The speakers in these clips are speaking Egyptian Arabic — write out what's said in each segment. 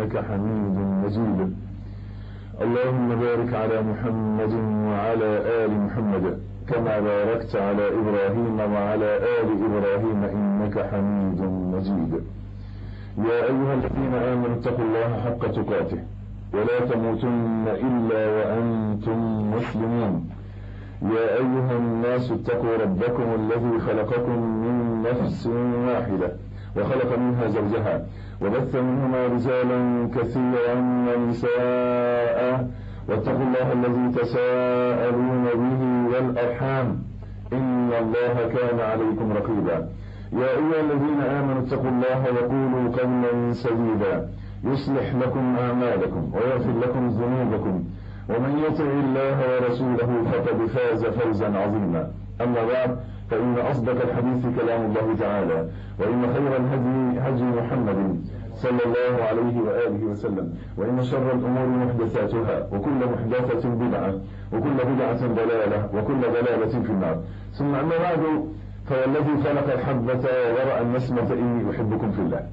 إنك حميد مجيد اللهم بارك على محمد وعلى آل محمد كما باركت على إبراهيم وعلى آل إبراهيم إنك حميد مجيد يا أيها الذين آمنوا اتقوا الله حق تقاته ولا تموتن إلا وأنتم مسلمون يا أيها الناس اتقوا ربكم الذي خلقكم من نفس واحدة وخلق منها زوجها وبث منهما رجالا كثيرا ونساء واتقوا الله الذي تساءلون به والأرحام إن الله كان عليكم رقيبا يا أيها الذين آمنوا اتقوا الله وقولوا قولا سديدا يصلح لكم أعمالكم ويغفر لكم ذنوبكم ومن يطع الله ورسوله فقد فاز فوزا عظيما أما بعد فإن أصدق الحديث كلام الله تعالى وإن خير الهدي هدي محمد صلى الله عليه وآله وسلم وإن شر الأمور محدثاتها وكل محدثة بدعة وكل بدعة ضلالة وكل ضلالة في النار ثم أما بعد فوالذي خلق الحبة ورأى النسمة إني أحبكم في الله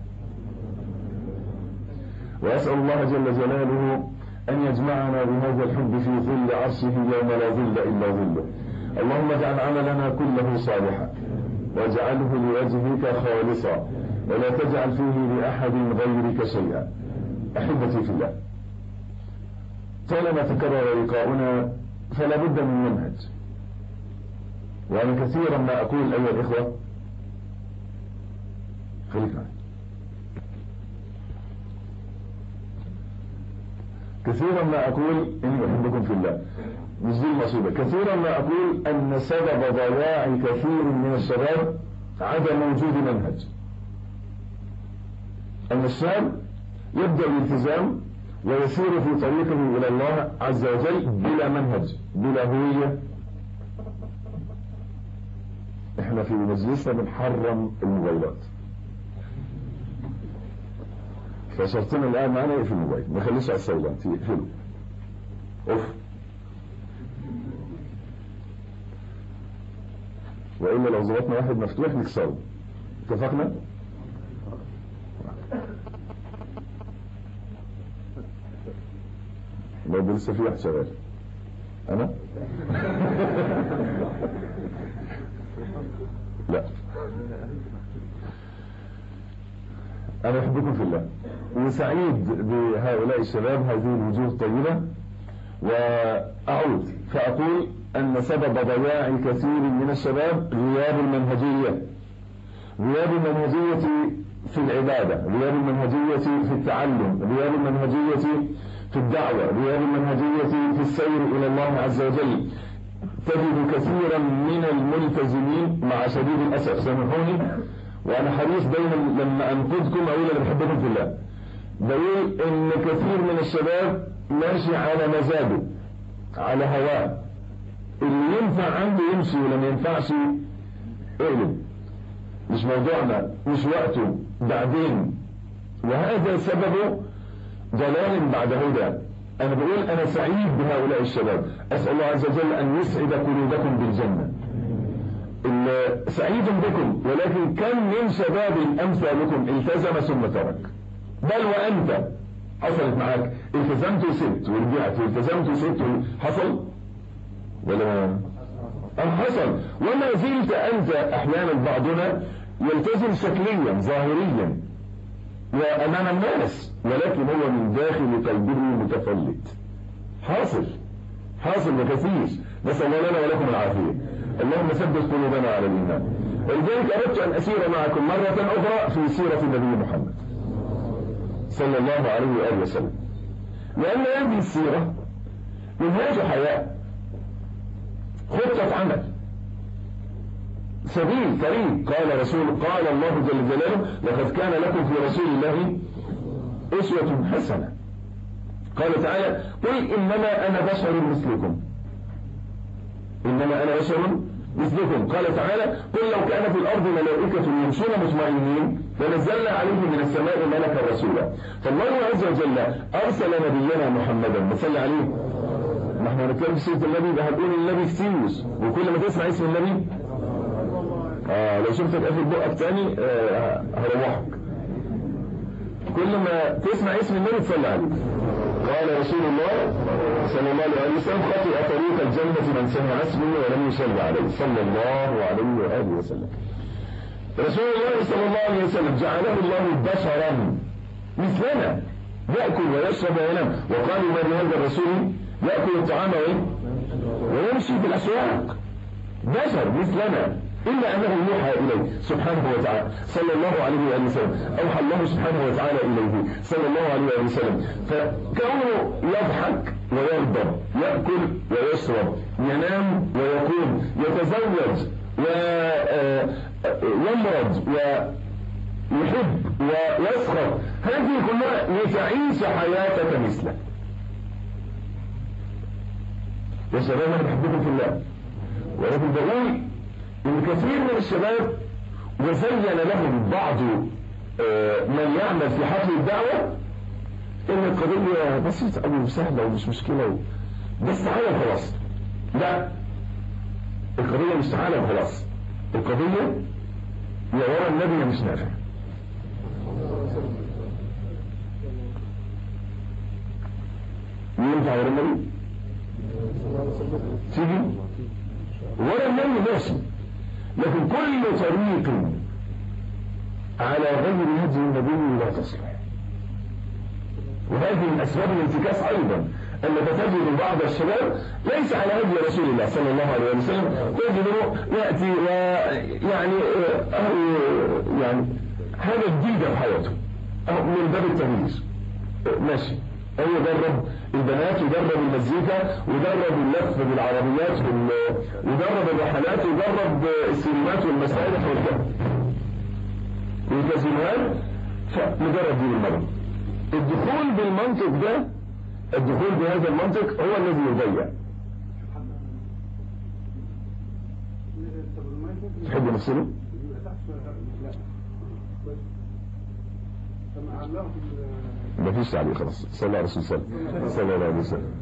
وأسأل الله جل جلاله أن يجمعنا بهذا الحب في ظل عرشه يوم لا ظل إلا ظله اللهم اجعل عملنا كله صالحا واجعله لوجهك خالصا ولا تجعل فيه لأحد غيرك شيئا أحبتي في الله طالما تكرر لقاؤنا فلا بد من منهج وأنا كثيرا ما أقول أيها الإخوة خليك معي كثيرا ما أقول إني أحبكم في الله مش دي المصيبة كثيرا ما أقول أن سبب ضياع كثير من الشباب عدم وجود منهج أن الشاب يبدأ الالتزام ويسير في طريقه إلى الله عز وجل بلا منهج بلا هوية احنا في مجلسنا بنحرم الموبايلات فشرطنا الآن معنا يقفل الموبايل ما خليش على السايلنت يقفله اوف وإلا لو ظبطنا واحد مفتوح نكسره اتفقنا؟ لو لسه في واحد شغال أنا؟ لا أنا أحبكم في الله وسعيد بهؤلاء الشباب هذه الوجوه الطيبة وأعود فأقول أن سبب ضياع كثير من الشباب غياب المنهجية غياب المنهجية في العبادة غياب المنهجية في التعلم غياب المنهجية في الدعوة غياب المنهجية في السير إلى الله عز وجل تجد كثيرا من الملتزمين مع شديد الأسف سامحوني وأنا حريص دايما لما أنقذكم أقول أنا بحبكم في الله بقول إن كثير من الشباب ماشي على مزاجه على هواه اللي ينفع عنده يمشي ولما ينفعش اقلب مش موضوعنا مش وقته بعدين وهذا سببه ضلال بعد هدى انا بقول انا سعيد بهؤلاء الشباب اسال الله عز وجل ان يسعد قلوبكم بالجنه سعيد بكم ولكن كم من شباب امثالكم التزم ثم ترك بل وانت حصلت معاك التزمت وسبت ورجعت والتزمت وسبت حصل ولا أم حصل وما زلت أنت أحيانا بعضنا يلتزم شكليا ظاهريا وأمام الناس ولكن هو من داخل قلبه متفلت حاصل حاصل وكثير نسأل الله لنا ولكم العافية اللهم ثبت قلوبنا على الإيمان ولذلك أردت أن أسير معكم مرة أخرى في سيرة النبي محمد صلى الله عليه وآله وسلم لأن هذه السيرة منهاج حياة خطة عمل سبيل طريق قال رسول قال الله جل جلاله لقد كان لكم في رسول الله أسوة حسنة قال تعالى قل إنما أنا بشر مثلكم إنما أنا بشر مثلكم قال تعالى قل لو كان في الأرض ملائكة يمشون مطمئنين لنزلنا عليهم من السماء ملكا رسولا فالله عز وجل أرسل نبينا محمدا صلى عليه ما احنا هنتكلم في سيره النبي ده هتقول النبي كتير وكل ما تسمع اسم النبي آه لو شفتك قافل بقك تاني آه هروحك كل ما تسمع اسم النبي تصلي عليه قال رسول الله صلى الله عليه وسلم خطئ طريق الجنة من سمع اسمي ولم يصلي عليه صلى الله عليه وآله وسلم رسول الله صلى الله عليه وسلم جعله الله بشرا مثلنا يأكل ويشرب وينام وقالوا ما لهذا الرسول يأكل الطعام ويمشي في الأسواق بشر مثلنا إلا أنه يوحى إليه سبحانه وتعالى صلى الله عليه وآله وسلم أوحى الله سبحانه وتعالى إليه صلى الله عليه وآله وسلم فكونه يضحك ويغضب يأكل ويشرب ينام ويقوم يتزوج ويمرض ويحب ويسخر هذه كلها لتعيش حياتك مثله يا شباب انا بحبكم في الله ولكن بقول ان كثير من الشباب وزين لهم بعض آه، من يعمل في حفل الدعوة ان القضية بسيطة او سهلة ومش مشكلة بس تعالى وخلاص لا القضية مش تعالى وخلاص القضية يا ورا النبي مش نافع ينفع ورا النبي تيجي ورا النبي ماشي لكن كل طريق على غير هدي النبي لا تصلح وهذه من اسباب الانتكاس ايضا انك تجد بعض الشباب ليس على هدي رسول الله صلى الله عليه وسلم تجده ياتي ويعني يعني حاجه جديده في حياته من باب التمييز ماشي هو جرب البنات وجرب المزيكا وجرب اللف بالعربيات وجرب الرحلات وجرب السينمات والمسارح والكازينوات فمجرد دي المرض الدخول بالمنطق ده الدخول بهذا المنطق هو الذي يضيع تحب نفسه ما فيش تعليق خلاص صلى الله عليه وسلم صلى الله عليه وسلم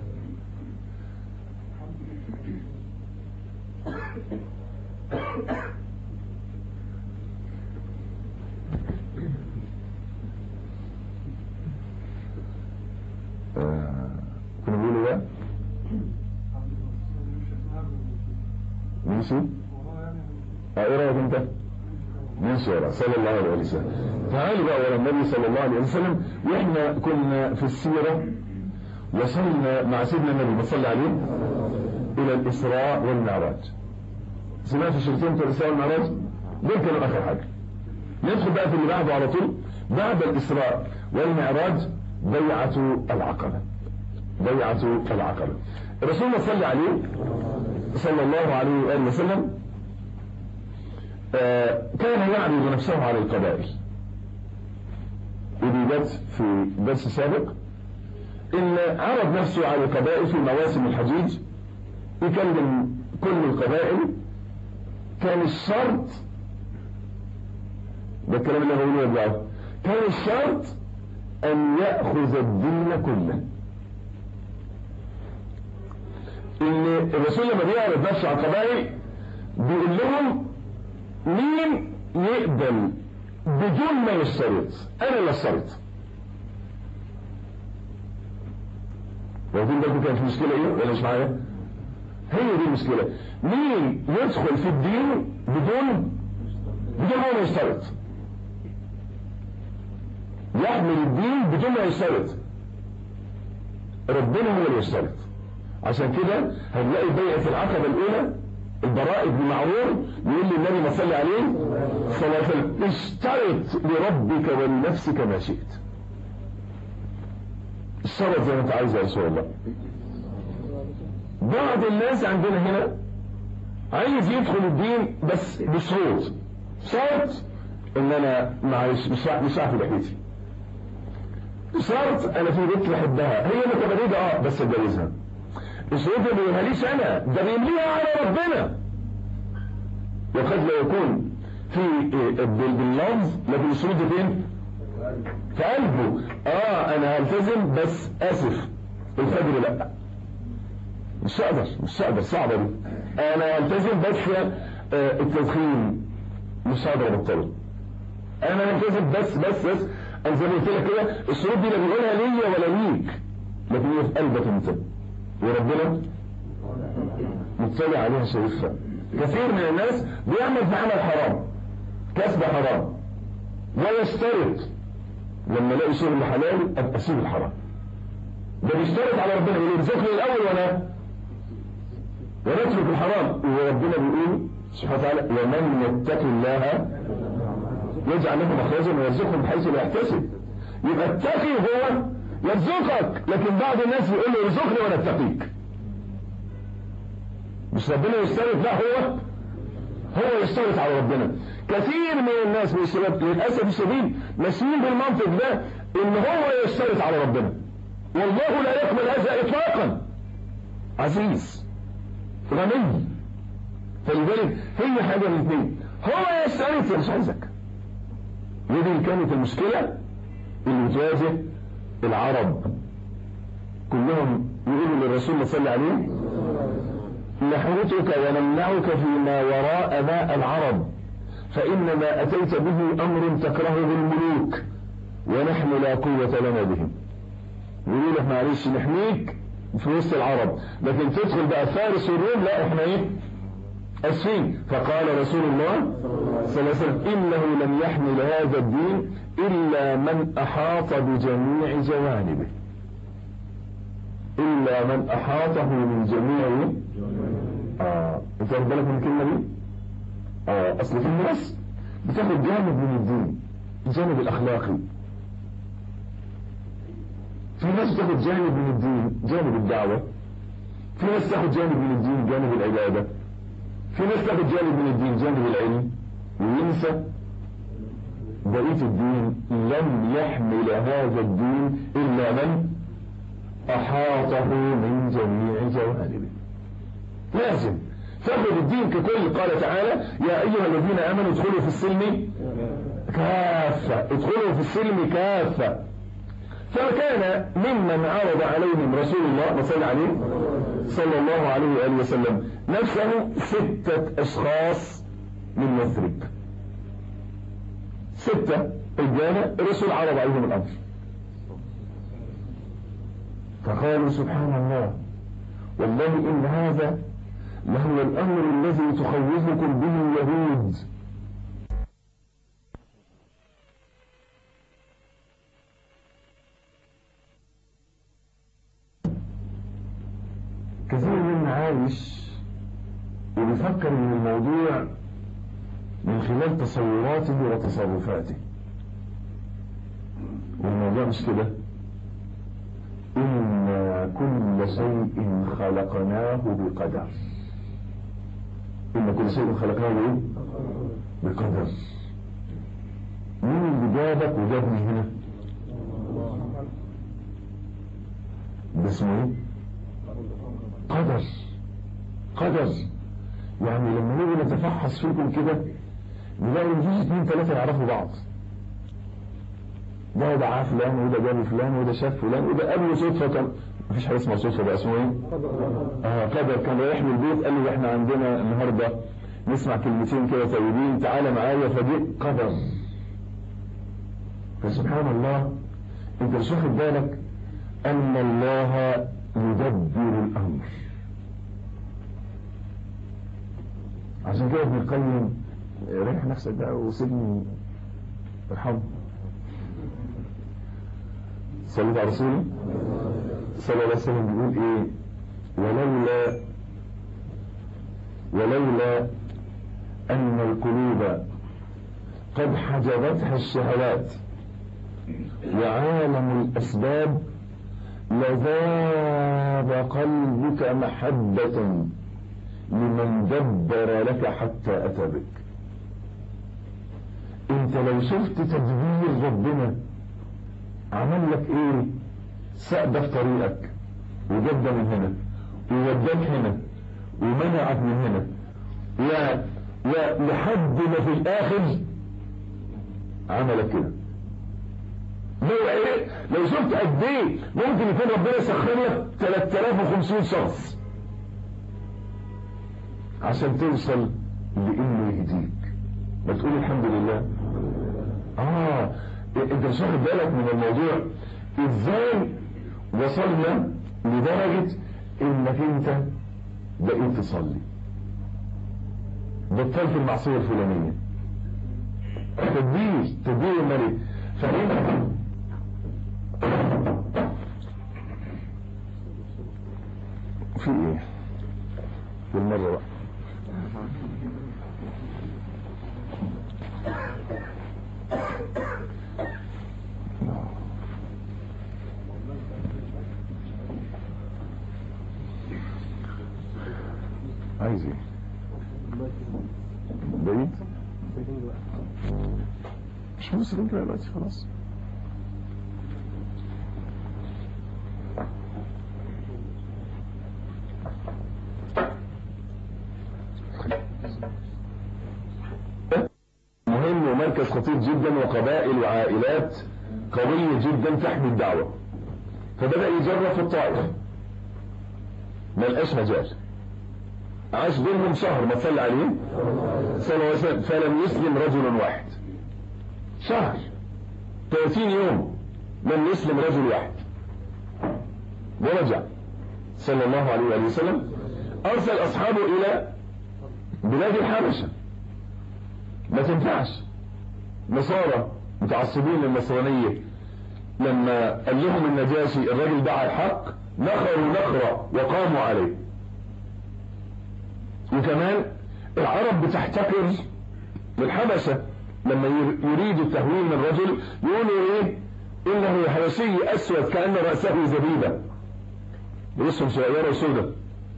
آه، كنا بنقول ايه ماشي اه ايه رايك انت ماشي ورا صلى الله عليه وسلم تعالوا بقى ورا النبي صلى الله عليه وسلم واحنا كنا في السيرة وصلنا مع سيدنا النبي صلى عليه الى الاسراء والمعراج سمعت الشرطين في الاسراء والمعراج دول كانوا اخر حاجة ندخل بقى في اللي بعده على طول بعد الاسراء والمعراج بيعة العقبة بيعة العقبة الرسول صلى عليه صلى الله عليه وآله وسلم آه، كان يعرض نفسه على القبائل ودي جت في درس سابق ان عرض نفسه على القبائل في مواسم الحجيج يكلم كل القبائل كان الشرط ده الكلام اللي بقوله يرجعه كان الشرط ان ياخذ الدين كله ان الرسول لما بيعرض نفسه على القبائل بيقول لهم مين يقبل بدون ما يشترط انا اللي اشترط واخدين بالكم كانت المشكله ايه ولا مش معايا هي دي المشكله مين يدخل في الدين بدون بدون ما يشترط يحمل الدين بدون ما يشترط ربنا هو اللي يشترط عشان كده هنلاقي بيعة العقبة الأولى البراء بن معرور يقول لي النبي صلى عليه صلى الله عليه وسلم اشترط لربك ولنفسك ما شئت اشترط زي ما انت عايز يا رسول الله بعض الناس عندنا هنا عايز يدخل الدين بس بشروط شرط ان انا معلش مش مش هعفي لحيتي شرط انا في بنت بحبها هي متبرجه اه بس اتجوزها الشروط ما بيقولهاليش انا ده بيمليها على ربنا وقد لا يكون في باللفظ لكن الشروط دي فين؟ في قلبه اه انا هلتزم بس اسف الفجر لا مش هقدر مش هقدر صعبه دي انا هلتزم بس آه التدخين مش هقدر ابطله انا هلتزم بس بس بس انا زي ما قلت لك كده الشروط دي لا بيقولها ليا ولا ليك لكن هي في قلبك انت وربنا مطلع عليها شايفها كثير من الناس بيعمل في عمل حرام كسب حرام ويشترط لما الاقي شغل حلال ابقى اسيب الحرام ده بيشترط على ربنا يقول يرزقني الاول وانا ونترك الحرام وربنا بيقول سبحانه وتعالى ومن يتق الله يجعل له مخرجا ويرزقه بحيث لا يحتسب يبقى التقي هو يرزقك لكن بعض الناس بيقول له ارزقني وانا اتقيك مش ربنا يشترط لا هو هو يشترط على ربنا كثير من الناس من الشباب للاسف الشديد ماشيين بالمنطق ده ان هو يشترط على ربنا والله لا يقبل هذا اطلاقا عزيز غني فلذلك هي حاجه من اثنين هو يشترط مش عايزك ودي كانت المشكله اللي تواجه العرب كلهم يقولوا للرسول صلى الله عليه وسلم نحوتك ونمنعك فيما وراء ماء العرب فإن ما أتيت به أمر تكرهه الملوك ونحن لا قوة لنا بهم يقول لك معلش نحميك في وسط العرب لكن تدخل بقى فارس والروم لا احنا ايه اسفين فقال رسول الله صلى الله عليه وسلم انه لم يحمل هذا الدين الا من احاط بجميع جوانبه الا من احاطه من جميع اه انت واخد بالك من الكلمه دي اه اصل في الناس بتاخد جانب من الدين الجانب الاخلاقي في ناس تاخد جانب من الدين جانب الدعوة في ناس تاخد جانب من الدين جانب العبادة في ناس تاخد جانب من الدين جانب العلم وينسى بقية الدين لم يحمل هذا الدين إلا من أحاطه من جميع جوانبه لازم تاخد الدين ككل قال تعالى يا أيها الذين آمنوا ادخلوا في السلم كافة ادخلوا في السلم كافة فكان ممن عرض عليهم رسول الله صلى عليه صلى الله عليه وآله وسلم نفسه ستة أشخاص من يثرب ستة رجالة الرسول عرض عليهم الأمر فقالوا سبحان الله والله إن هذا لهو الأمر الذي تخوفكم به اليهود كثير منا عايش وبيفكر ان الموضوع من خلال تصوراته وتصرفاته والموضوع مش كده إن كل شيء خلقناه بقدر إن كل شيء خلقناه بإيه؟ بقدر مين اللي جابك وجابني هنا؟ ده اسمه ايه؟ قدر قدر يعني لما نيجي نتفحص فيكم كده نلاقي مفيش اتنين تلاتة يعرفوا بعض ده دعاه فلان وده جاب فلان وده شاف فلان وده قابله صدفة كان مفيش حاجة اسمها صدفة بقى اسمه ايه؟ اه قدر كان رايح من البيت قال لي احنا عندنا النهارده نسمع كلمتين كده طيبين تعالى معايا فدي قدر فسبحان الله انت مش واخد بالك ان الله يدبر الامر عشان كده ابن القيم ريح نفسك بقى وسيبني ارحمه صليت على رسوله صلى الله عليه وسلم بيقول ايه ولولا ولولا ان القلوب قد حجبتها الشهوات وعالم الاسباب لذاب قلبك محبة لمن دبر لك حتى أتى بك انت لو شفت تدبير ربنا عمل لك ايه سأدة في طريقك وجد من هنا ووداك هنا ومنعك من هنا و... ولحد ما في الاخر عملك كده لو ايه لو شفت قد ايه ممكن يكون ربنا يسخر لك 3500 شخص عشان توصل لانه يهديك ما تقول الحمد لله اه انت مش واخد بالك من الموضوع ازاي وصلنا لدرجة انك انت بقيت تصلي بطلت المعصية الفلانية تدبير تدبير الملك فهنا في ايه بالمرة بقى عايز ايه بعيد مش مصر انت دلوقتي خلاص مهم ومركز خطير جدا وقبائل وعائلات قوية جدا تحمي الدعوة فبدأ يجرب في الطائف ما لقاش مجال عاش بينهم شهر ما تصلي عليه صلى الله عليه وسلم فلم يسلم رجل واحد شهر 30 يوم لم يسلم رجل واحد ورجع صلى الله عليه وآله وسلم أرسل أصحابه إلى بلاد الحبشة ما تنفعش نصارى متعصبين للنصرانية لما قال لهم النجاشي الراجل دعا الحق نخروا نخرة وقاموا عليه وكمان العرب بتحتقر الحبشة لما يريد التهويل من رجل يقولوا ايه انه حبشي اسود كأن رأسه زبيبة رؤوسهم صغيرة وسودة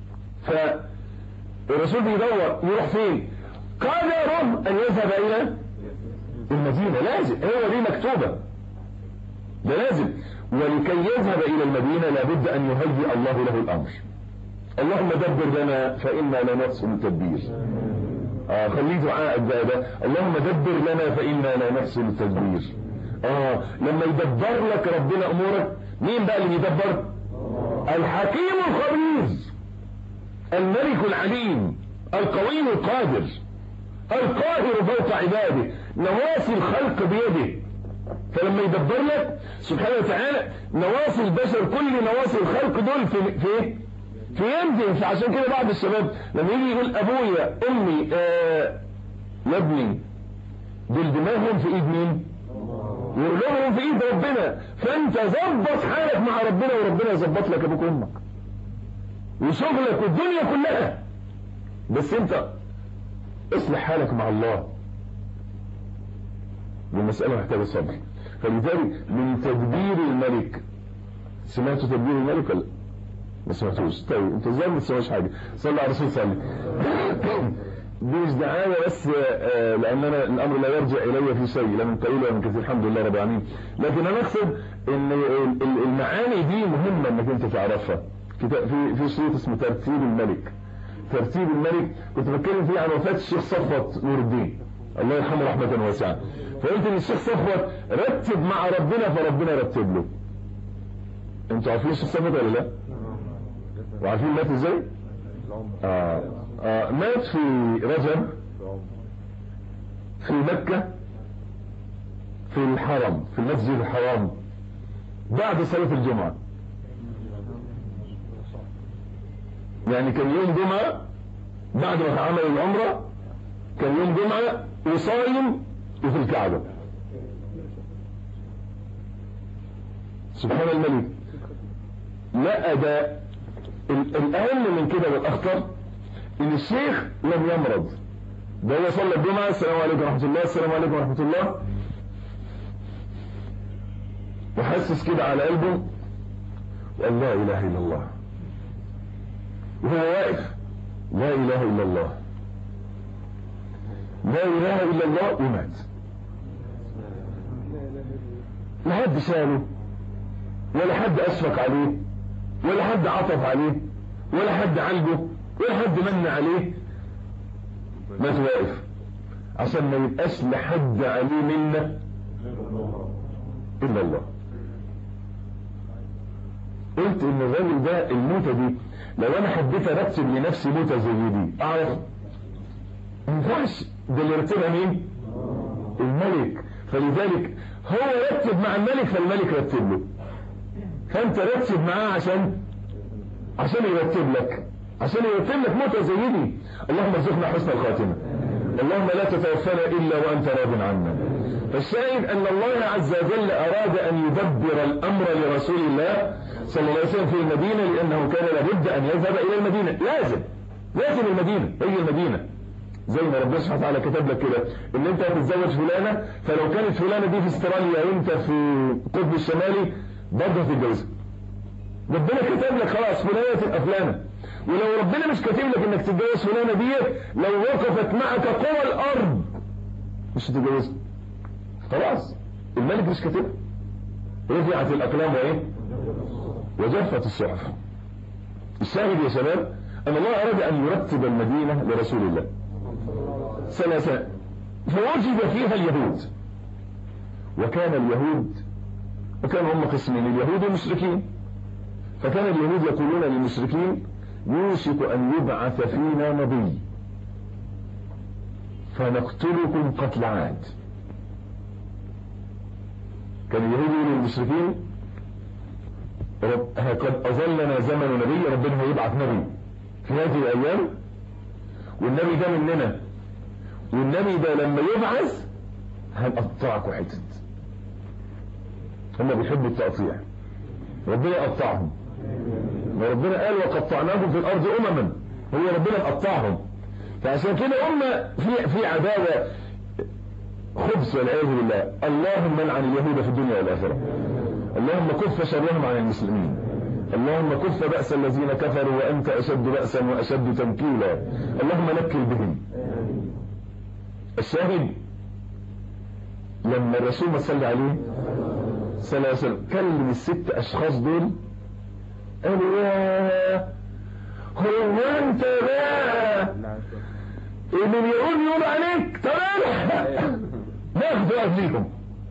فالرسول بيدور يروح فين قدره ان يذهب الى المدينة لازم هو دي مكتوبة ده لازم ولكي يذهب الى المدينة لابد ان يهيئ الله له الامر اللهم دبر لنا فإنا لا نحسن التدبير آه خليه دعاء ده ده اللهم دبر لنا فإنا لا نحسن التدبير اه لما يدبر لك ربنا امورك مين بقى اللي يدبر الحكيم الخبير الملك العليم القوي القادر القاهر فوق عباده نواصي الخلق بيده فلما يدبر لك سبحانه وتعالى نواصي البشر كل نواصي الخلق دول في في في يمدن فعشان كده بعض الشباب لما يجي يقول ابويا امي آه يا ابني دول دماغهم في ايد مين ورجلهم في ايد ربنا فانت ظبط حالك مع ربنا وربنا يظبط لك ابوك وامك وشغلك والدنيا كلها بس انت اصلح حالك مع الله والمسألة محتاجة صبر فلذلك من تدبير الملك سمعتوا تدبير الملك ولا ما سمعتوش طيب انت ازاي ما تسمعوش حاجه صلى على الرسول صلى دي مش دعايه بس آه لان انا الامر لا يرجع الي في شيء لا من قليل ولا من كثير الحمد لله رب العالمين لكن انا اقصد ان المعاني دي مهمه انك انت تعرفها في في شريط اسمه ترتيب الملك ترتيب الملك كنت بتكلم فيه عن وفاه الشيخ صفوت نور الدين الله يرحمه رحمه واسعه فقلت ان الشيخ صفوت رتب مع ربنا فربنا رتب له انتوا عارفين الشيخ صفوت ولا لا؟ وعارفين مات ازاي آه آه مات في رجب في مكة في الحرم في المسجد الحرام بعد صلاة الجمعة يعني كان يوم جمعة بعد ما عمل العمرة كان يوم جمعة وصايم وفي الكعبة سبحان الملك لا ده الاهم من كده والاخطر ان الشيخ لم يمرض ده هو صلى الجمعه السلام عليكم ورحمه الله السلام عليكم ورحمه الله وحسس كده على قلبه وقال لا اله الا الله وهو واقف لا اله الا الله لا اله الا الله ومات لا حد ساله ولا حد اشفق عليه ولا حد عطف عليه ولا حد عالجه ولا حد من عليه مات واقف عشان ما يبقاش لحد عليه منا الا الله قلت ان الراجل ده الموتة دي لو انا حبيت ارتب لنفسي موتة زي دي اعرف ما ينفعش ده اللي رتبها مين الملك فلذلك هو رتب مع الملك فالملك رتب له فانت رتب معاه عشان عشان يرتب لك عشان يرتب لك موتة زي دي اللهم ارزقنا حسن الخاتمة اللهم لا تتوفنا إلا وأنت راض عنا فالشاهد أن الله عز وجل أراد أن يدبر الأمر لرسول الله صلى الله عليه وسلم في المدينة لأنه كان لابد أن يذهب إلى المدينة لازم لازم المدينة هي المدينة زي ما ربنا سبحانه وتعالى كتب لك كده ان انت هتتزوج فلانة فلو كانت فلانة دي في استراليا وانت في القطب الشمالي برضه هتتجوزها ربنا كتب لك خلاص فلانة تبقى فلانة ولو ربنا مش كاتب لك انك تتجوز فلانة دي لو وقفت معك قوى الارض مش هتتجوزها خلاص الملك مش كاتبها رفعت الاقلام وايه وجفت الصحف الشاهد يا شباب ان الله اراد ان يرتب المدينة لرسول الله ثلاثة فوجد فيها اليهود وكان اليهود وكانوا هم قسمين اليهود والمشركين فكان اليهود يقولون للمشركين يوشك أن يبعث فينا نبي فنقتلكم قتل عاد كان اليهود يقولوا للمشركين قد أظلنا زمن نبي ربنا هيبعث نبي في هذه الأيام والنبي ده مننا والنبي ده لما يبعث هنقطعكم حتت هم بيحبوا التقطيع ربنا يقطعهم وربنا قال وقطعناهم في الارض امما هو ربنا مقطعهم فعشان كده هم في في عداوه خبث والعياذ بالله اللهم لعن اليهود في الدنيا والاخره اللهم كف شرهم عن المسلمين اللهم كف بأس الذين كفروا وأنت أشد بأسا وأشد تنكيلا اللهم نكل بهم الشاهد لما الرسول ما صلى عليه صلى الله عليه وسلم كلم الست أشخاص دول قالوا يا هو أنت بقى اللي بيقول يقول عليك تعالى ناخد قبليهم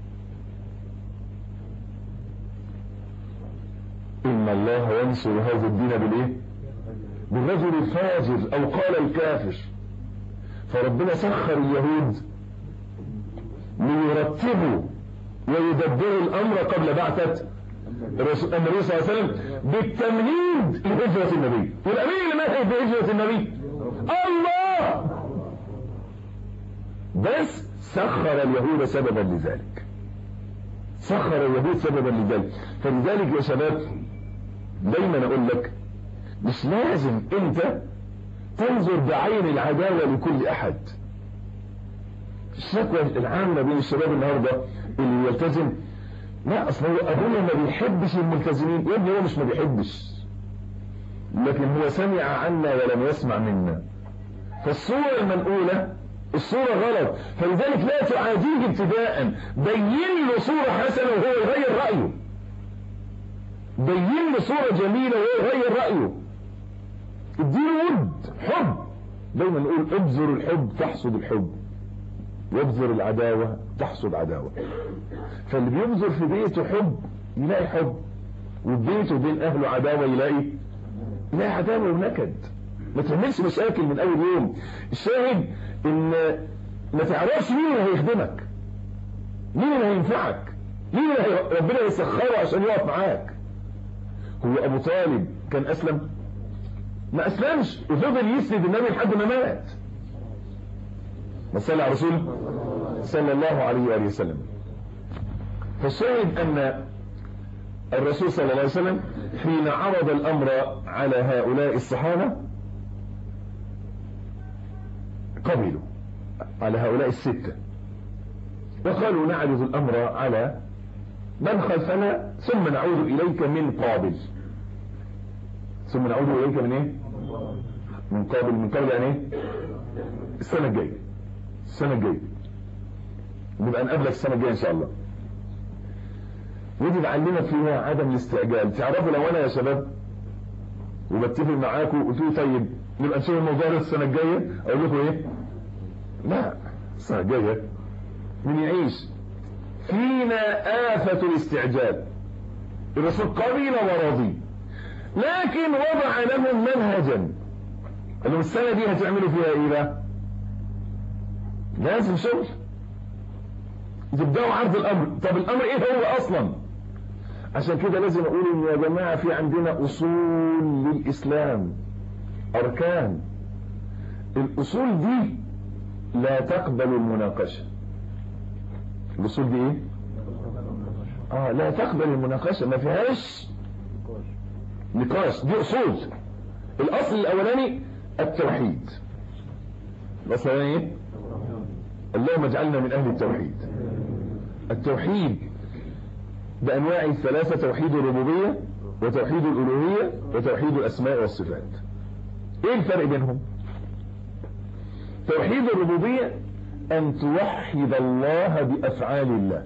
إن الله ينصر هذا الدين بالإيه؟ بالرجل الفاجر أو قال الكافر فربنا سخر اليهود ليرتبوا ويدبروا الأمر قبل بعثة النبي صلى الله عليه وسلم بالتمهيد لهجرة النبي يبقى مين اللي مهد بهجرة النبي؟ الله بس سخر اليهود سببا لذلك سخر اليهود سببا لذلك فلذلك يا شباب دايما اقول لك مش لازم انت تنظر بعين العداوة لكل احد الشكوى العامة بين الشباب النهاردة اللي يلتزم لا اصل هو ابونا ما بيحبش الملتزمين يا ابني هو مش ما بيحبش لكن هو سمع عنا ولم يسمع منا فالصورة المنقولة الصورة غلط فلذلك لا تعاديه ابتداء بين له صورة حسنة وهو يغير رأيه بين له صورة جميلة وهو يغير رأيه اديله ود حب دايما نقول ابذر الحب تحصد الحب وابذر العداوة تحصد عداوة فاللي بيبذر في بيته حب يلاقي حب وبيته بين اهله عداوة يلاقي يلاقي عداوة ونكد ما تعملش مشاكل من اول يوم الشاهد ان ما تعرفش مين اللي هيخدمك مين اللي هينفعك مين اللي هي... ربنا يسخره عشان يقف معاك هو ابو طالب كان اسلم ما اسلمش وفضل يسند النبي لحد ما مات ما صلى على رسول صلى الله عليه وآله وسلم فالشاهد ان الرسول صلى الله عليه وسلم حين عرض الامر على هؤلاء الصحابة قبلوا على هؤلاء الستة وقالوا نعرض الامر على من خلفنا ثم نعود اليك من قابل ثم نعود اليك من ايه من قابل من قابل يعني ايه السنة الجاية السنة الجاية نبقى نقابلك السنة الجاية ان شاء الله ودي معلمة فيها عدم الاستعجال تعرفوا لو انا يا شباب وبتفق معاكم وقلت له طيب نبقى نشوف الموضوع ده السنة الجاية اقول لكم ايه لا السنة الجاية من يعيش فينا آفة الاستعجال الرسول قبيل وراضي لكن وضع لهم منهجا قال لهم السنة دي هتعملوا فيها ايه بقى لازم شغل تبداوا عرض الامر طب الامر ايه هو اصلا عشان كده لازم اقول ان يا جماعه في عندنا اصول للاسلام اركان الاصول دي لا تقبل المناقشه الاصول دي ايه اه لا تقبل المناقشه ما فيهاش نقاش دي اصول الاصل الاولاني التوحيد الاصل الاولاني ايه اللهم اجعلنا من اهل التوحيد التوحيد بانواع الثلاثه توحيد الربوبيه وتوحيد الالوهيه وتوحيد الاسماء والصفات ايه الفرق بينهم توحيد الربوبيه ان توحد الله بافعال الله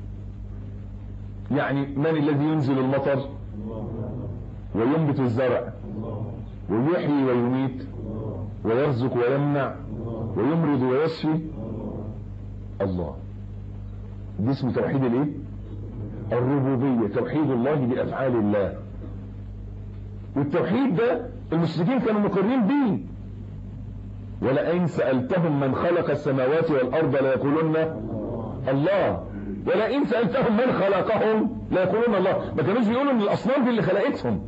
يعني من الذي ينزل المطر وينبت الزرع ويحيي ويميت ويرزق ويمنع ويمرض ويشفي الله دي اسمه توحيد الايه الربوبية توحيد الله بأفعال الله والتوحيد ده المشركين كانوا مقرين به ولئن سألتهم من خلق السماوات والأرض ليقولن الله ولئن سألتهم من خلقهم ليقولون الله ما كانوش بيقولوا ان الأصنام دي اللي خلقتهم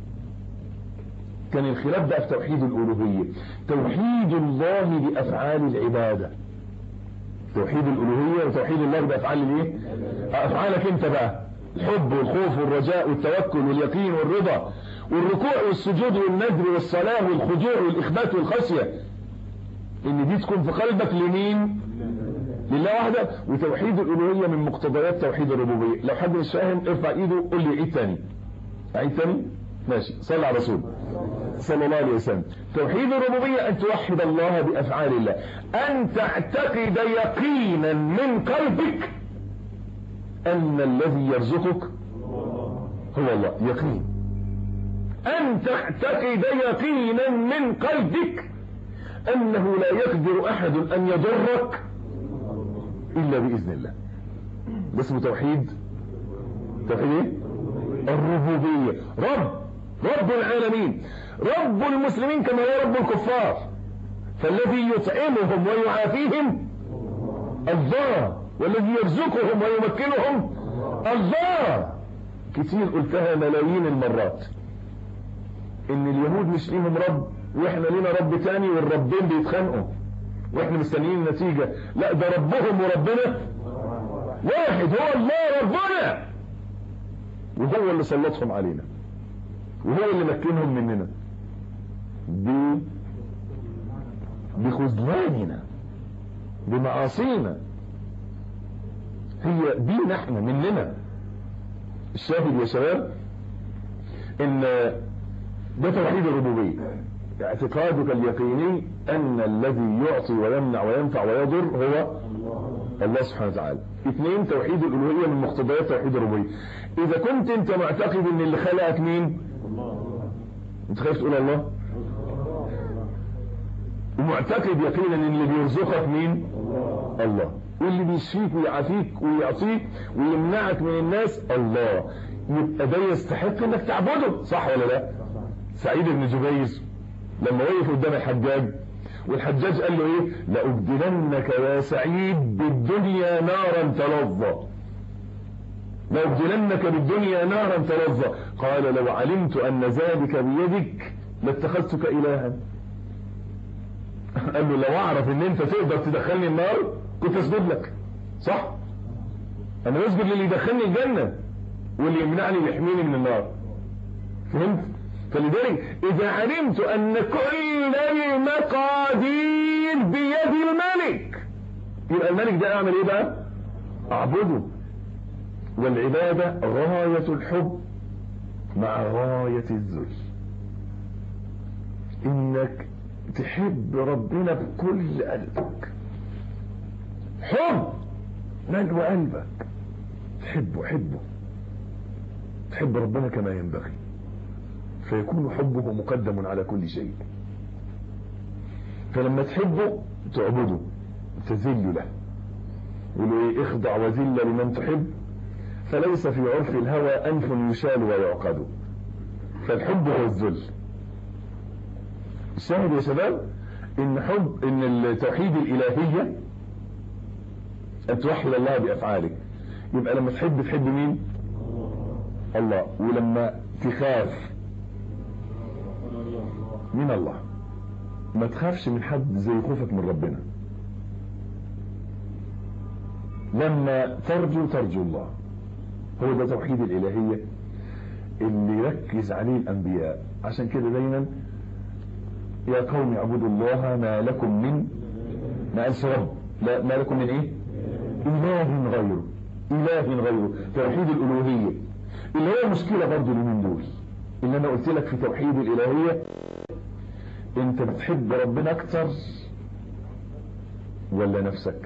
كان الخلاف بقى في توحيد الألوهية توحيد الله بأفعال العبادة توحيد الألوهية وتوحيد الله بأفعال الايه أفعالك انت بقى الحب والخوف والرجاء والتوكل واليقين والرضا والركوع والسجود والنذر والصلاة والخضوع والإخبات والخشية ان دي تكون في قلبك لمين لله وحده وتوحيد الألوهية من مقتضيات توحيد الربوبية لو حد مش فاهم ارفع ايده قول لي عيد تاني عيد تاني ماشي صلى على رسول صلى الله عليه وسلم توحيد الربوبية أن توحد الله بأفعال الله أن تعتقد يقينا من قلبك أن الذي يرزقك هو الله يقين أن تعتقد يقينا من قلبك أنه لا يقدر أحد أن يضرك إلا بإذن الله ده اسمه توحيد توحيد ايه الربوبية رب رب العالمين رب المسلمين كما هو رب الكفار فالذي يطعمهم ويعافيهم الله والذي يرزقهم ويمكنهم الله كتير قلتها ملايين المرات ان اليهود مش ليهم رب واحنا لينا رب تاني والربين بيتخانقوا واحنا مستنيين النتيجة لا ده ربهم وربنا واحد هو الله ربنا وهو اللي سلطهم علينا وهو اللي مكنهم مننا ب بخذلاننا بمعاصينا هي دي احنا مننا الشاهد يا شباب ان ده توحيد الربوبيه اعتقادك اليقيني ان الذي يعطي ويمنع وينفع ويضر هو الله سبحانه وتعالى اثنين توحيد الالوهيه من مقتضيات توحيد الربوبيه اذا كنت انت معتقد ان اللي خلقك مين انت خايف تقول الله ومعتقد يقينا ان اللي بيرزقك مين الله واللي بيشفيك ويعافيك ويعطيك ويمنعك من الناس الله يبقى ده يستحق انك تعبده صح ولا لا سعيد بن جبير لما وقف قدام الحجاج والحجاج قال له ايه لأبدلنك يا سعيد بالدنيا نارا تلظى لأبدلنك بالدنيا نارا تلظى قال لو علمت أن ذلك بيدك لاتخذتك إلها قال له لو أعرف أن أنت تقدر تدخلني النار كنت أسجد لك صح أنا أسجد للي يدخلني الجنة واللي يمنعني ويحميني من النار فهمت فلذلك إذا علمت أن كل المقادير بيد الملك يبقى الملك ده أعمل إيه بقى أعبده والعبادة غاية الحب مع غاية الذل إنك تحب ربنا بكل قلبك حب من وقلبك تحبه حبه تحب ربنا كما ينبغي فيكون حبه مقدم على كل شيء فلما تحبه تعبده تذل له يقولوا ايه اخضع وذل لمن تحب فليس في عرف الهوى انف يشال ويعقد فالحب هو الذل الشاهد يا شباب ان حب ان التوحيد الالهيه أن توحد الله بأفعالك يبقى لما تحب تحب مين الله ولما تخاف من الله ما تخافش من حد زي خوفك من ربنا لما ترجو ترجو الله هو ده توحيد الإلهية اللي يركز عليه الأنبياء عشان كده دايما يا قوم اعبدوا الله ما لكم من ما قالش رب لا ما لكم من ايه اله غيره اله غيره توحيد الالوهيه اللي هو مشكله برضه اليومين دول اللي انا قلت لك في توحيد الالوهيه انت بتحب ربنا اكتر ولا نفسك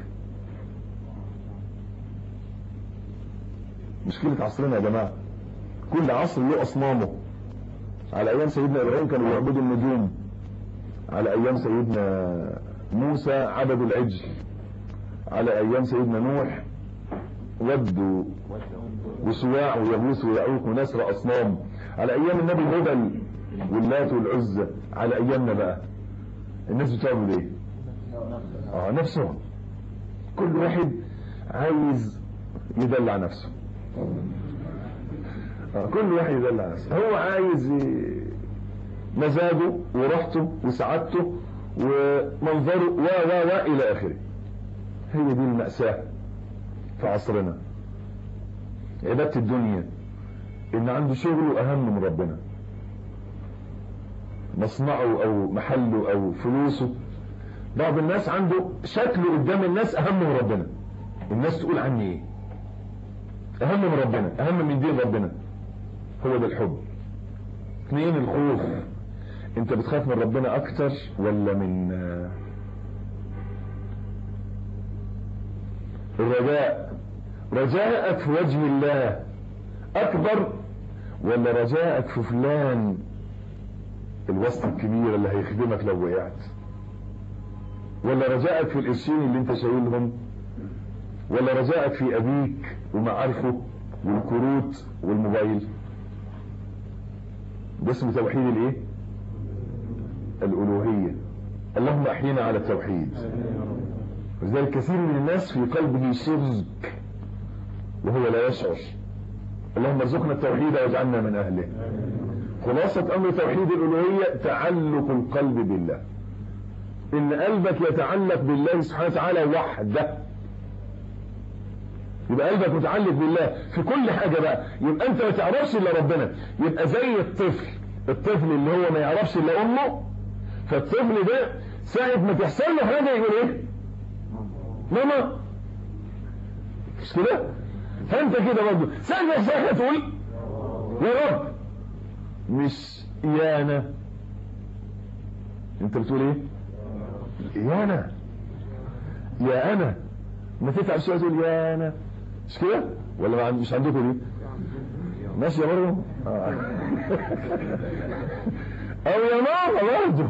مشكله عصرنا يا جماعه كل عصر له اصنامه على ايام سيدنا ابراهيم كانوا يعبدوا النجوم على ايام سيدنا موسى عبدوا العجل على ايام سيدنا نوح ود وسواع ويغوث ويعوق ونسر اصنام على ايام النبي هبل واللات والعزى على ايامنا بقى الناس بتعمل ايه اه نفسهم كل واحد عايز يدلع نفسه آه كل واحد يدلع نفسه هو عايز مزاجه وراحته وسعادته ومنظره و و و الى اخره هي دي المأساة في عصرنا عبادة الدنيا ان عنده شغله اهم من ربنا مصنعه او محله او فلوسه بعض الناس عنده شكله قدام الناس اهم من ربنا الناس تقول عني ايه اهم من ربنا اهم من دين ربنا هو ده الحب اثنين الخوف انت بتخاف من ربنا اكتر ولا من الرجاء رجاءك في وجه الله اكبر ولا رجاءك في فلان الوسط الكبير اللي هيخدمك لو وقعت ولا رجاءك في القرشين اللي انت شايلهم ولا رجاءك في ابيك ومعارفه والكروت والموبايل ده اسمه توحيد الايه الالوهيه اللهم احينا على التوحيد ولذلك كثير من الناس في قلبه شرك وهو لا يشعر اللهم ارزقنا التوحيد واجعلنا من اهله خلاصة امر توحيد الالوهية تعلق القلب بالله ان قلبك يتعلق بالله سبحانه وتعالى وحده يبقى قلبك متعلق بالله في كل حاجة بقى يبقى انت ما تعرفش الا ربنا يبقى زي الطفل الطفل اللي هو ما يعرفش الا امه فالطفل ده ساعة ما تحصل له حاجة يقول ايه ماما مش كده فانت كده برضه ساعة ما يحصل حاجة تقول يا رب مش يا انا انت بتقول ايه يا انا يا انا ما تتعب شويه تقول يا انا مش كده ولا مش عندكم دي ماشي يا مريم آه. او يا ماما برضه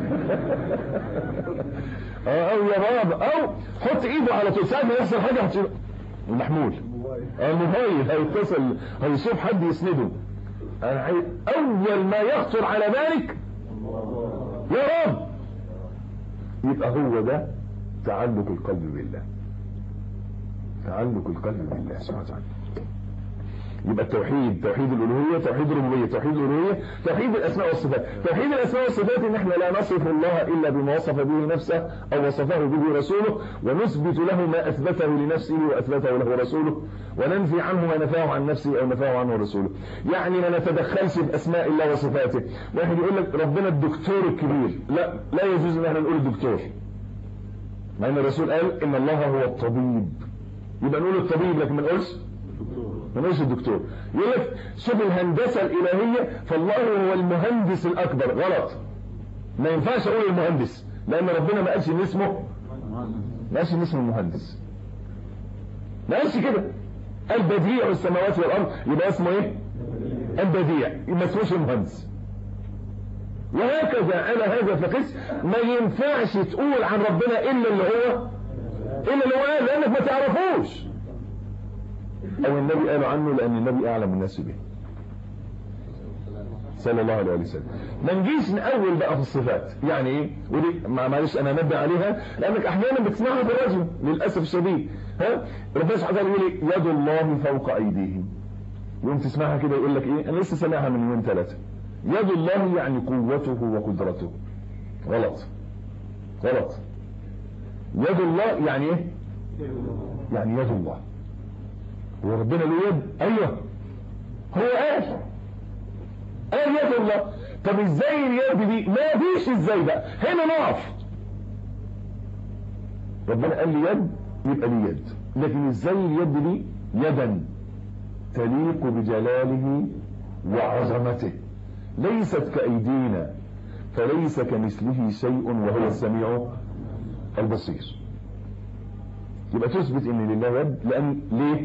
او يا بابا او حط ايده على طول ساعه ما يحصل حاجه حط المحمول الموبايل هيتصل هيشوف حد يسنده اول ما يخطر على بالك يا رب يبقى هو ده تعلق القلب بالله تعلق القلب بالله سبحانه وتعالى يبقى التوحيد توحيد الالوهيه توحيد الربوبيه توحيد الالوهيه توحيد الاسماء والصفات توحيد الاسماء والصفات ان احنا لا نصف الله الا بما وصف به نفسه او وصفه به رسوله ونثبت له ما اثبته لنفسه واثبته له رسوله وننفي عنه ما نفاه عن نفسه او نفاه عنه رسوله يعني ما نتدخلش باسماء الله وصفاته واحد يقول لك ربنا الدكتور الكبير لا لا يجوز ان احنا نقول الدكتور مع ان الرسول قال ان الله هو الطبيب يبقى نقول الطبيب لكن ما نقولش ما نقولش الدكتور يقول لك شوف الهندسه الالهيه فالله هو المهندس الاكبر غلط ما ينفعش اقول المهندس لان ربنا ما قالش ان اسمه ما قالش ان اسمه المهندس ما قالش كده قال بديع السماوات والارض يبقى اسمه ايه البديع ما اسموش المهندس وهكذا على هذا فقس ما ينفعش تقول عن ربنا الا اللي هو الا اللي هو قال لانك ما تعرفوش او النبي قالوا عنه لان النبي اعلم الناس به صلى الله عليه وسلم ما نجيش نأول بقى في الصفات يعني ايه ودي معلش انا انبه عليها لانك احيانا بتسمعها بالرجل للاسف الشديد ها ربنا سبحانه وتعالى يقول لي يد الله فوق ايديهم يوم تسمعها كده يقول لك ايه انا لسه سامعها من يومين ثلاثه يد الله يعني قوته وقدرته غلط غلط يد الله يعني ايه يعني يد الله وربنا له يد ايوه هو قال قال يد الله طب ازاي اليد دي ما فيش ازاي بقى هنا نقف ربنا قال لي يد يبقى لي يد لكن ازاي اليد دي يدا تليق بجلاله وعظمته ليست كأيدينا فليس كمثله شيء وهو السميع البصير يبقى تثبت ان لله يد لان ليه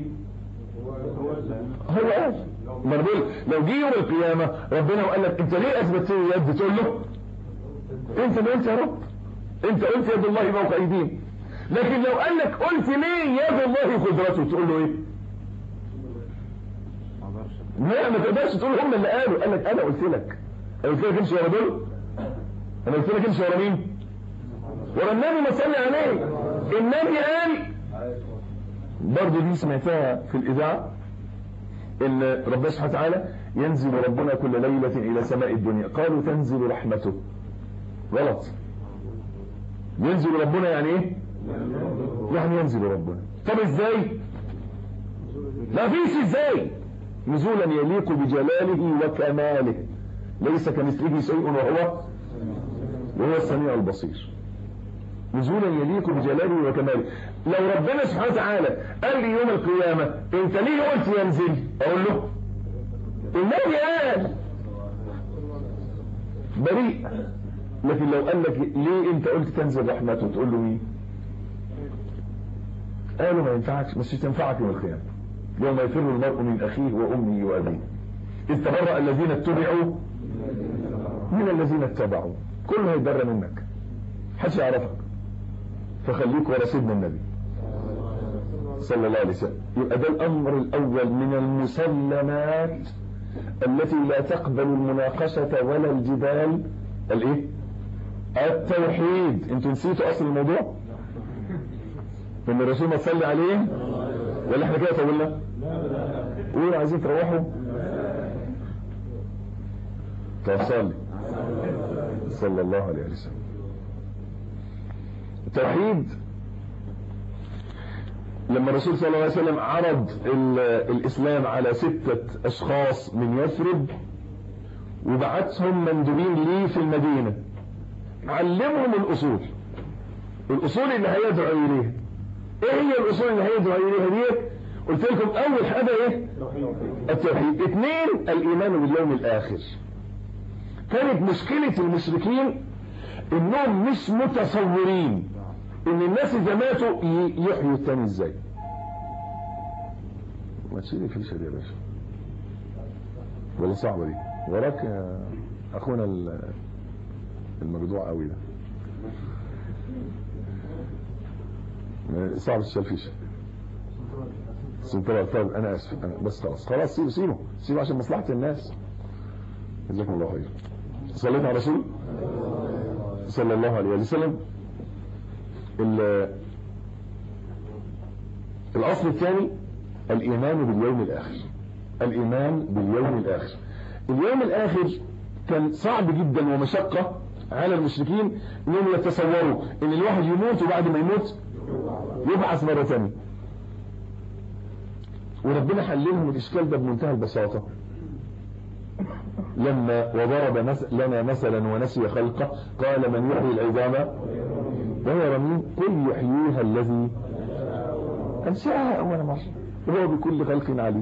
هو قال ما بقول لو جه يوم القيامة ربنا وقال لك انت ليه اثبتت لي يد تقول له انت اللي قلت يا رب انت قلت يد الله فوق ايديهم لكن لو قال لك قلت ليه يد الله قدرته تقول له ايه لا ما تقدرش تقول هم اللي قالوا قال لك انا قلت لك انا قلت لك امشي ورا دول انا قلت لك امشي ورا مين ورا النبي ما صلي عليه النبي قال برضه دي سمعتها في الاذاعه ان ربنا سبحانه وتعالى ينزل ربنا كل ليله الى سماء الدنيا قالوا تنزل رحمته غلط ينزل ربنا يعني ايه يعني ينزل ربنا طب ازاي ما فيش ازاي نزولا يليق بجلاله وكماله ليس كمثله شيء وهو وهو السميع البصير نزولا يليق بجلاله وكماله لو ربنا سبحانه وتعالى قال لي يوم القيامة انت ليه قلت ينزل اقول له النبي قال بريء لكن لو قال لك ليه انت قلت تنزل رحمته تقول له مين قالوا ما ينفعش بس تنفعك يوم القيامة يوم يفر المرء من اخيه وامه وابيه اذ تبرأ الذين اتبعوا من الذين اتبعوا كله هيتبرى منك محدش يعرفك فخليك ورا سيدنا النبي صلى الله عليه وسلم يبقى ده الامر الاول من المسلمات التي لا تقبل المناقشة ولا الجدال الايه التوحيد انتوا نسيتوا اصل الموضوع ان الرسول ما صلي عليه ولا احنا كده طولنا قولوا عايزين تروحوا طب صلي صلى الله عليه وسلم التوحيد لما الرسول صلى الله عليه وسلم عرض الاسلام على ستة اشخاص من يثرب وبعتهم مندوبين ليه في المدينة علمهم الاصول الاصول اللي هيدعو اليها ايه هي الاصول اللي هيدعو اليها ديت قلت لكم اول حاجة ايه التوحيد اثنين الايمان باليوم الاخر كانت مشكلة المشركين انهم مش متصورين ان الناس اذا ماتوا يحيوا التاني ازاي ما تشيلي في الشريعة يا باشا ولا صعبة دي وراك يا اخونا المجدوع قوي ده صعب تشيل فيش سنترال طيب انا اسف أنا بس خلاص خلاص سيبه سيبه سيبه عشان مصلحة الناس جزاكم الله خير صليت على رسول صلى الله عليه وسلم الاصل الثاني الايمان باليوم الاخر الايمان باليوم الاخر اليوم الاخر كان صعب جدا ومشقة على المشركين انهم يتصوروا ان الواحد يموت وبعد ما يموت يبعث مرة ثانيه وربنا حللهم الاشكال ده بمنتهى البساطة لما وضرب مثل لنا مثلا ونسي خلقه قال من يحيي العظام وهو رميم قل يحييها الذي انشاها اول مرة وهو بكل خلق عليم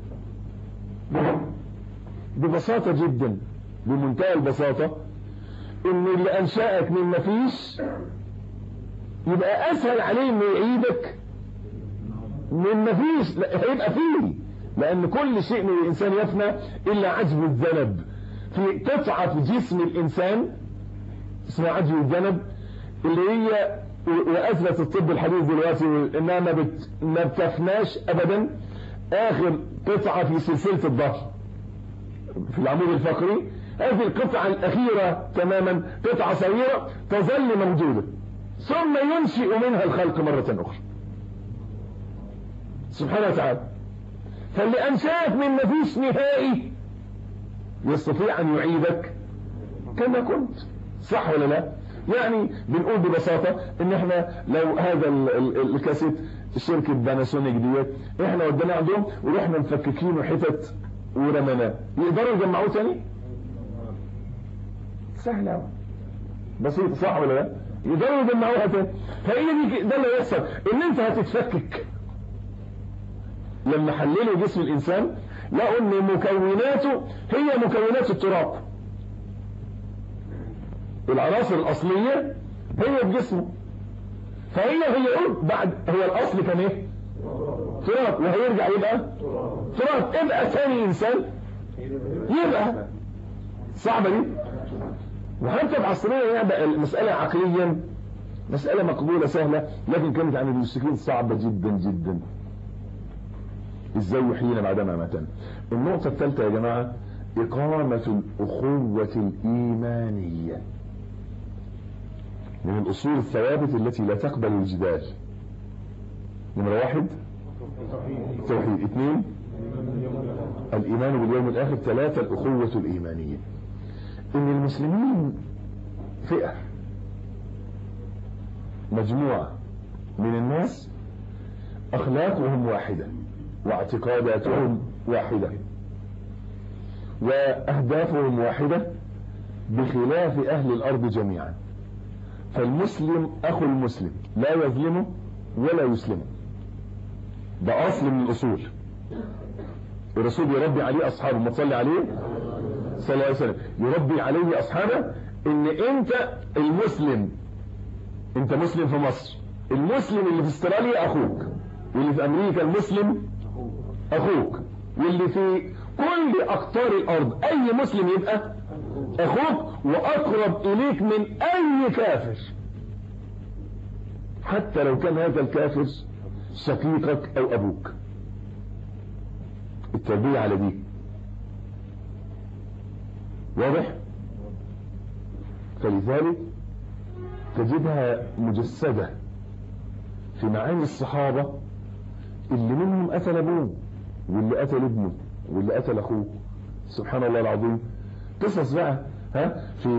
ببساطة جدا بمنتهى البساطة ان اللي انشأك من مفيش يبقى اسهل عليه انه يعيدك من مفيش لا هيبقى فيه لان كل شيء من الانسان يفنى الا عجب الذنب في قطعة في جسم الانسان اسمها عجب الذنب اللي هي واثبت الطب الحديث دلوقتي انها ما, بت... ما بتفناش ابدا اخر قطعة في سلسلة الظهر في العمود الفقري هذه القطعة الأخيرة تماما قطعة صغيرة تظل موجودة ثم ينشئ منها الخلق مرة أخرى سبحانه وتعالى فاللي أنشأك من مفيش نهائي يستطيع أن يعيدك كما كنت صح ولا لا يعني بنقول ببساطة ان احنا لو هذا الكاسيت شركة باناسونيك ديت احنا وديناه عندهم ورحنا مفككينه حتت ورمناه يقدروا يجمعوه تاني سهلة بسيطة صح ولا لا يقدروا يجمعوها تاني فهي دي ده اللي يحصل ان انت هتتفكك لما حللوا جسم الانسان لقوا ان مكوناته هي مكونات التراب العناصر الاصلية هي في جسمه فهي هي بعد هو الاصل كان ايه تراب وهيرجع يبقى تراب ابقى ثاني انسان يبقى صعبة دي وحتى بعصرية يعني المسألة عقليا مسألة مقبولة سهلة لكن كانت عن المشركين صعبة جدا جدا ازاي يحيينا بعدما ماتنا النقطة الثالثة يا جماعة إقامة الأخوة الإيمانية من الأصول الثوابت التي لا تقبل الجدال نمرة واحد توحيد اثنين الإيمان باليوم الآخر ثلاثة الأخوة الإيمانية إن المسلمين فئة مجموعة من الناس أخلاقهم واحدة واعتقاداتهم واحدة وأهدافهم واحدة بخلاف أهل الأرض جميعا فالمسلم أخو المسلم لا يظلمه ولا يسلمه ده أصل من الأصول الرسول يربي عليه أصحابه ما تصلي عليه صلى الله عليه وسلم يربي عليه أصحابه إن أنت المسلم أنت مسلم في مصر المسلم اللي في استراليا أخوك واللي في أمريكا المسلم أخوك واللي في كل أقطار الأرض أي مسلم يبقى أخوك وأقرب إليك من أي كافر حتى لو كان هذا الكافر شقيقك أو أبوك التربية على دي واضح فلذلك تجدها مجسدة في معاني الصحابة اللي منهم قتل ابوه واللي قتل ابنه واللي قتل اخوه سبحان الله العظيم قصص بقى ها في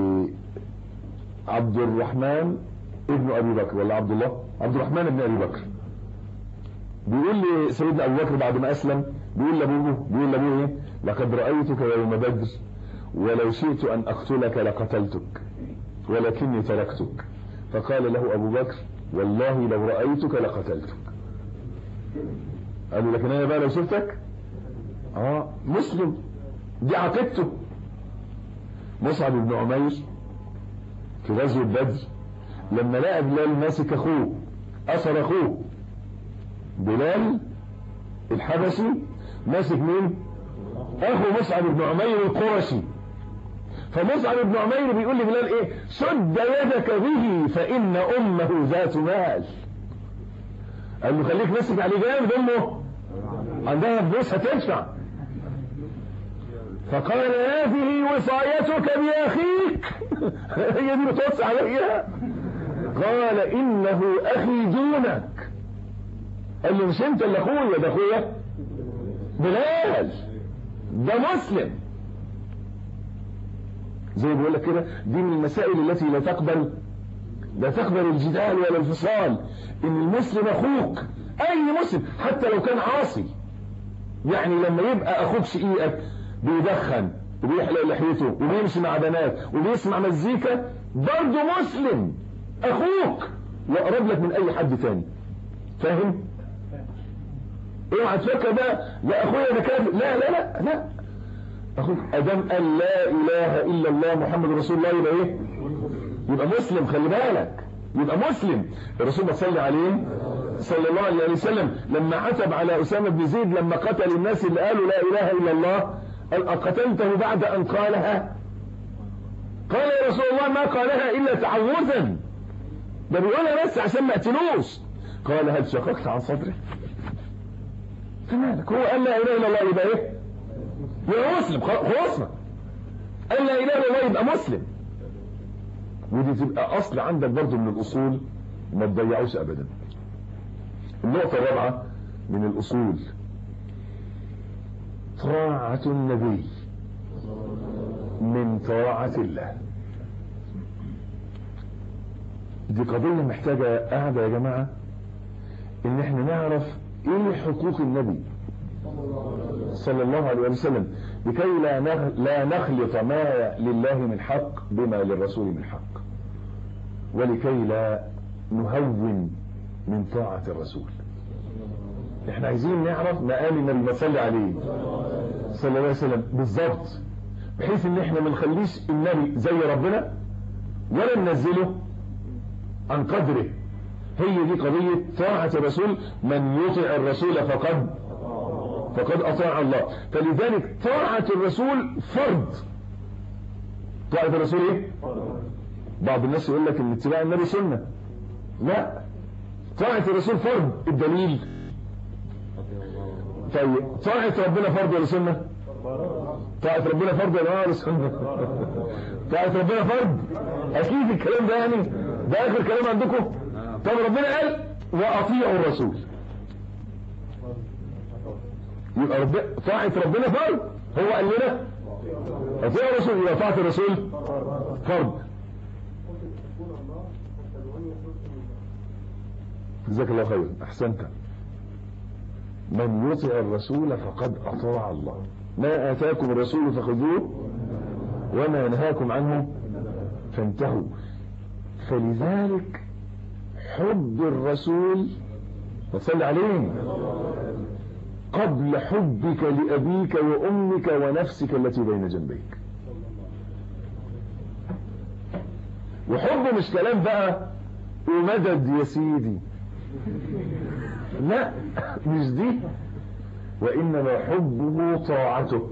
عبد الرحمن ابن ابي بكر ولا عبد الله عبد الرحمن ابن ابي بكر بيقول لي سيدنا ابو بكر بعد ما اسلم بيقول لابوه بيقول لابوه ايه لقد رايتك يوم بدر ولو شئت ان اقتلك لقتلتك ولكني تركتك فقال له ابو بكر والله لو رايتك لقتلتك قال له لكن انا بقى لو شفتك اه مسلم دي عقيدته مصعب بن عمير في غزوة بدر لما لقى بلال ماسك اخوه اثر اخوه بلال الحبشي ماسك مين اخو مصعب بن عمير القرشي فمصعب بن عمير بيقول لبلال ايه شد يدك به فان امه ذات مال قال له خليك ماسك عليه جامد امه عندها فلوس هتدفع فقال هذه وصايتك باخيك هي دي بتوصي عليها قال انه اخي دونك قال له مش انت اللي اخويا ده اخويا بلال ده مسلم زي ما بيقول لك كده دي من المسائل التي لا تقبل لا تقبل الجدال ولا الفصال ان المسلم اخوك اي مسلم حتى لو كان عاصي يعني لما يبقى اخوك شقيقك بيدخن وبيحلق لحيته وبيمشي مع بنات وبيسمع مزيكا برضه مسلم اخوك واقرب لك من اي حد تاني فاهم اوعى تفكر بقى لا اخويا ده كافر لا لا لا لا اخوك ادم قال لا اله الا الله محمد رسول الله يبقى ايه يبقى مسلم خلي بالك يبقى مسلم الرسول صلى عليه صلى الله عليه وسلم لما عتب على أسامة بن زيد لما قتل الناس اللي قالوا لا إله إلا الله قال أقتلته بعد أن قالها قال يا رسول الله ما قالها إلا تعوذا ده بيقولها بس عشان ما اقتلوش قال هل شققت عن صدري فمالك هو قال لا إله إلا الله يبقى إيه يبقى مسلم خلصنا قال لا اله الا الله يبقى مسلم ودي تبقى اصل عندك برضه من الاصول ما تضيعوش ابدا النقطة الرابعة من الاصول طاعة النبي من طاعة الله دي قضية محتاجة قاعدة يا جماعة ان احنا نعرف ايه حقوق النبي صلى الله عليه وسلم لكي لا لا نخلط ما لله من حق بما للرسول من حق ولكي لا نهون من طاعة الرسول احنا عايزين نعرف مقام النبي ما صلي عليه صلى الله عليه وسلم بالظبط بحيث ان احنا ما نخليش النبي زي ربنا ولا ننزله عن قدره هي دي قضية طاعة الرسول من يطع الرسول فقد فقد أطاع الله فلذلك طاعة الرسول فرض طاعة الرسول ايه بعض الناس يقول لك ان اتباع النبي سنة لا طاعة الرسول فرض الدليل طيب طاعة ربنا فرض ولا سنة طاعة ربنا فرض ولا سنة طاعة ربنا فرض اكيد الكلام ده يعني ده اخر كلام عندكم طب ربنا قال واطيعوا الرسول يبقى رب... طاعة ربنا فرض هو قال لنا اطيعوا الرسول يبقى طاعة الرسول فرض جزاك الله خير احسنت من يطع الرسول فقد اطاع الله ما اتاكم الرسول فخذوه وما نهاكم عنه فانتهوا فلذلك حب الرسول وصل عليه قبل حبك لأبيك وأمك ونفسك التي بين جنبيك وحبه مش كلام بقى ومدد يا سيدي لا مش دي وإنما حبه طاعته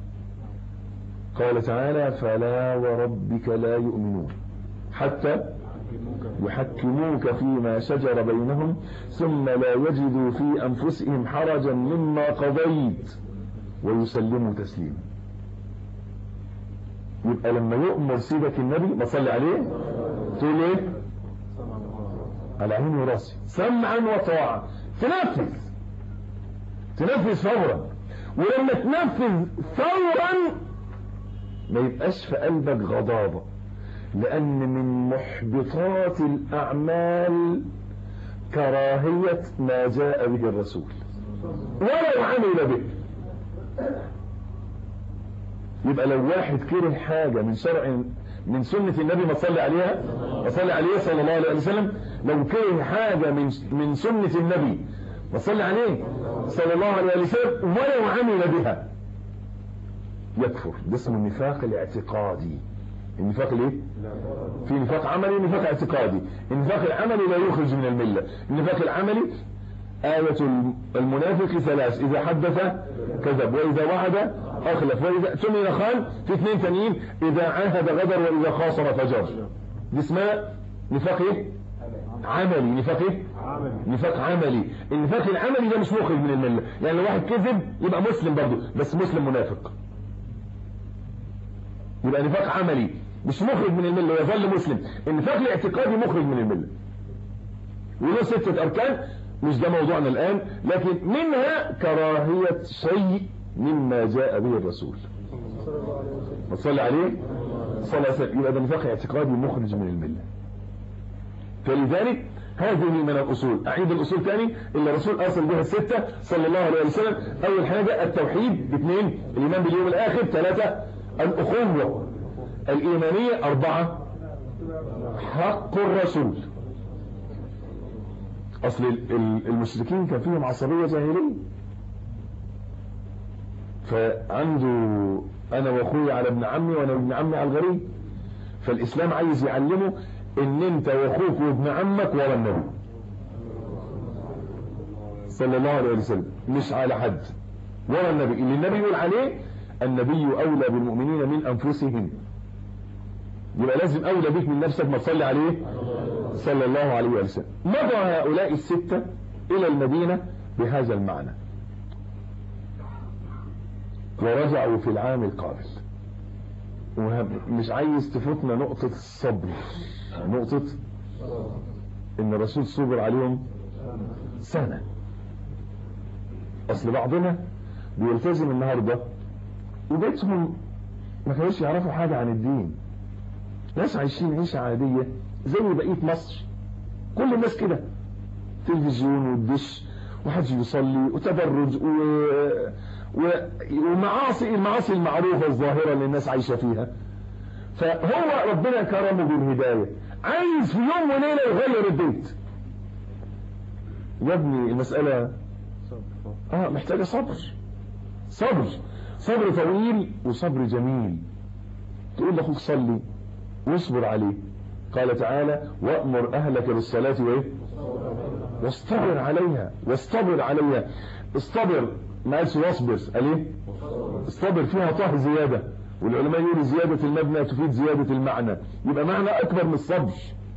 قال تعالى فلا وربك لا يؤمنون حتى يحكموك فيما شجر بينهم ثم لا يجدوا في أنفسهم حرجا مما قضيت ويسلموا تسليما يبقى لما يؤمر سيدك النبي ما صلي عليه تقول ايه على عيني وراسي سمعا وطاعة تنفذ تنفذ فورا ولما تنفذ فورا ما يبقاش في قلبك غضاضة لأن من محبطات الأعمال كراهية ما جاء به الرسول ولو عمل به يبقى لو واحد كره حاجة من شرع من سنة النبي ما صلي عليها ما صلي عليه صلى الله عليه وسلم لو كره حاجة من من سنة النبي ما صلي عليه صلى الله عليه وسلم ولو عمل بها يكفر ده اسمه النفاق الاعتقادي النفاق الايه في نفاق عملي ونفاق اعتقادي النفاق العملي لا يخرج من الملة النفاق العملي آية المنافق ثلاث إذا حدث كذب وإذا وعد أخلف وإذا تمن خان في اثنين ثانيين إذا عاهد غدر وإذا خاصم فجر دي اسمها نفاق ايه عملي نفاق ايه نفاق عملي النفاق العملي ده مش مخرج من الملة يعني لو واحد كذب يبقى مسلم برضه بس مسلم منافق يبقى نفاق عملي مش مخرج من الملة يظل مسلم النفاق الاعتقادي مخرج من الملة وله ستة أركان مش ده موضوعنا الآن لكن منها كراهية شيء مما جاء به الرسول وصلي عليه صلى الله عليه وسلم يبقى ده نفاق اعتقادي مخرج من الملة فلذلك هذه من الأصول أعيد الأصول تاني اللي الرسول أصل بها الستة صلى الله عليه وسلم أول حاجة التوحيد اثنين الإيمان باليوم الآخر ثلاثة الأخوة الإيمانية أربعة حق الرسول أصل المشركين كان فيهم عصبية جاهلية فعنده أنا وأخوي على ابن عمي وأنا وابن عمي على الغريب فالإسلام عايز يعلمه إن أنت وأخوك وابن عمك ورا النبي صلى الله عليه وسلم مش على حد ورا النبي اللي النبي يقول عليه النبي أولى بالمؤمنين من أنفسهم يبقى لازم أولى بيك من نفسك ما تصلي عليه صلى الله عليه وسلم مضى هؤلاء الستة إلى المدينة بهذا المعنى ورجعوا في العام القابل ومش عايز تفوتنا نقطة الصبر نقطة ان الرسول صبر عليهم سنة اصل بعضنا بيلتزم النهاردة وبيتهم ما كانوش يعرفوا حاجة عن الدين ناس عايشين عيشة عادية زي بقية مصر كل الناس كده تلفزيون والدش وحج يصلي وتبرج و... و... ومعاصي المعاصي المعروفة الظاهرة اللي الناس عايشة فيها فهو ربنا كرمه بالهداية عايز في يوم وليلة يغير البيت يا ابني المسألة اه محتاجة صبر صبر صبر طويل وصبر جميل تقول لاخوك صلي واصبر عليه قال تعالى وأمر أهلك بالصلاة وإيه واصطبر عليها واصطبر عليها اصطبر ما قالش واصبر قال ايه اصطبر فيها طه زيادة والعلماء يقولوا زيادة المبنى تفيد زيادة المعنى يبقى معنى أكبر من الصبر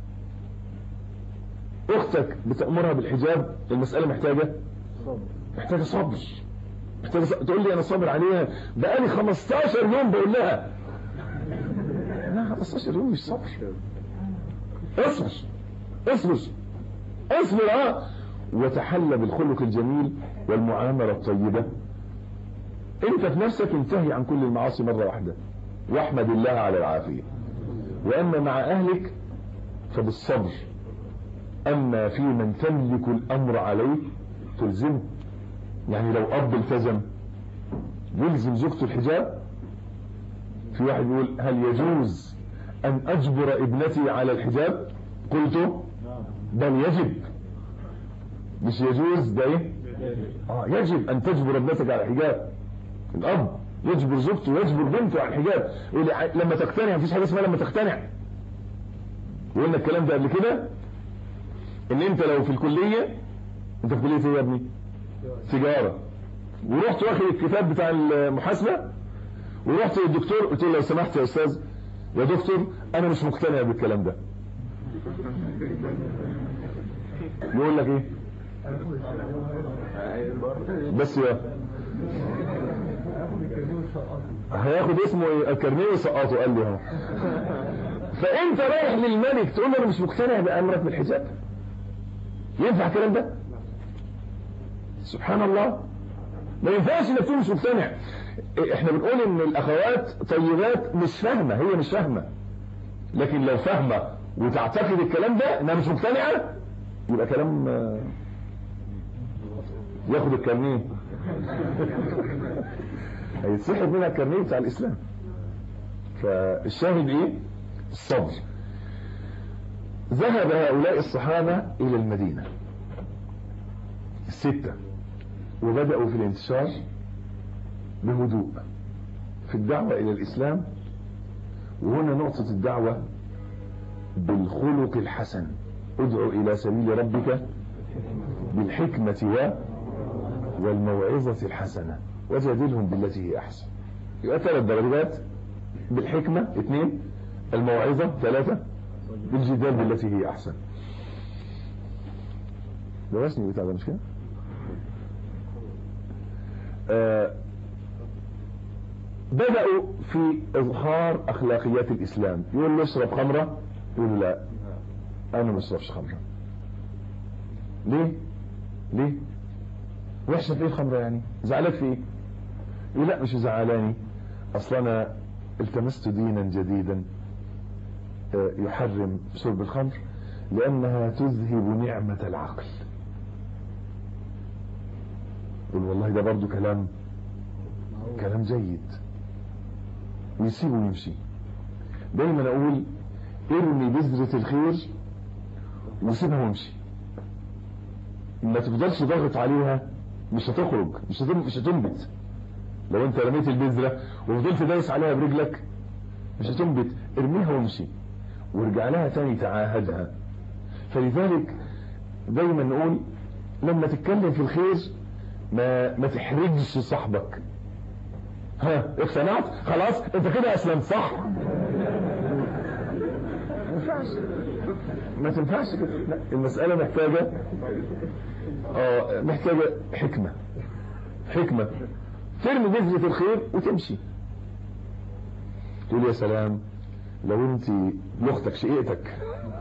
أختك بتأمرها بالحجاب المسألة محتاجة محتاجة صبر محتاجة صبر. تقول لي أنا صابر عليها بقالي 15 يوم بقول لها لا 15 يوم مش صبر اصبر اصبر اصبر اه وتحلى بالخلق الجميل والمعاملة الطيبة انت في نفسك انتهي عن كل المعاصي مرة واحدة واحمد الله على العافية واما مع اهلك فبالصبر اما في من تملك الامر عليه تلزمه يعني لو اب التزم يلزم زوجته الحجاب في واحد يقول هل يجوز ان اجبر ابنتي على الحجاب قلت بل يجب مش يجوز ده ايه اه يجب ان تجبر ابنتك على الحجاب الاب يجبر زوجته ويجبر بنته على الحجاب يقول لما تقتنع مفيش حاجه اسمها لما تقتنع وقلنا الكلام ده قبل كده ان انت لو في الكليه انت في كليه ايه يا ابني تجاره ورحت واخد الكتاب بتاع المحاسبه ورحت للدكتور قلت له لو سمحت يا استاذ يا دكتور انا مش مقتنع بالكلام ده يقول لك ايه بس يا هياخد اسمه الكارنيه ويسقطه قال لي اهو فانت رايح للملك تقول له انا مش مقتنع بامرك بالحجاب ينفع الكلام ده سبحان الله ما ينفعش انك تكون مش مقتنع احنا بنقول ان الاخوات طيبات مش فاهمه هي مش فاهمه لكن لو فاهمه وتعتقد الكلام ده انها مش مقتنعه يبقى كلام ياخد الكارنيه هيتسحب منها الكارنيه بتاع الاسلام فالشاهد ايه الصبر ذهب هؤلاء الصحابة الى المدينة الستة وبدأوا في الانتشار بهدوء في الدعوة الى الاسلام وهنا نقطة الدعوة بالخلق الحسن ادعو الى سبيل ربك بالحكمة و والموعظة الحسنة وجادلهم بالتي هي احسن يبقى ثلاث درجات بالحكمة اثنين الموعظة ثلاثة بالجدال بالتي هي احسن درسني بتاع ده مش كده آه بدأوا في إظهار أخلاقيات الإسلام يقول له اشرب خمرة يقول لا أنا ما اشربش خمرة ليه ليه وحشة في ايه الخمرة يعني زعلك في ايه يقول لا مش زعلاني اصلا انا التمست دينا جديدا يحرم شرب الخمر لانها تذهب نعمة العقل يقول والله ده برضو كلام كلام جيد ويسيبه ويمشي دايما اقول ارمي بذرة الخير وسيبها وامشي ما تفضلش ضاغط عليها مش هتخرج مش مش هتنبت لو انت رميت البذرة وفضلت دايس عليها برجلك مش هتنبت ارميها وامشي وارجع لها تاني تعاهدها فلذلك دايما نقول لما تتكلم في الخير ما ما تحرجش صاحبك ها اقتنعت خلاص انت كده اسلمت صح ما ينفعش ما تنفعش كده لا المسألة محتاجة اه محتاجة حكمة حكمة ترمي بذرة الخير وتمشي تقول يا سلام لو انت لاختك شقيقتك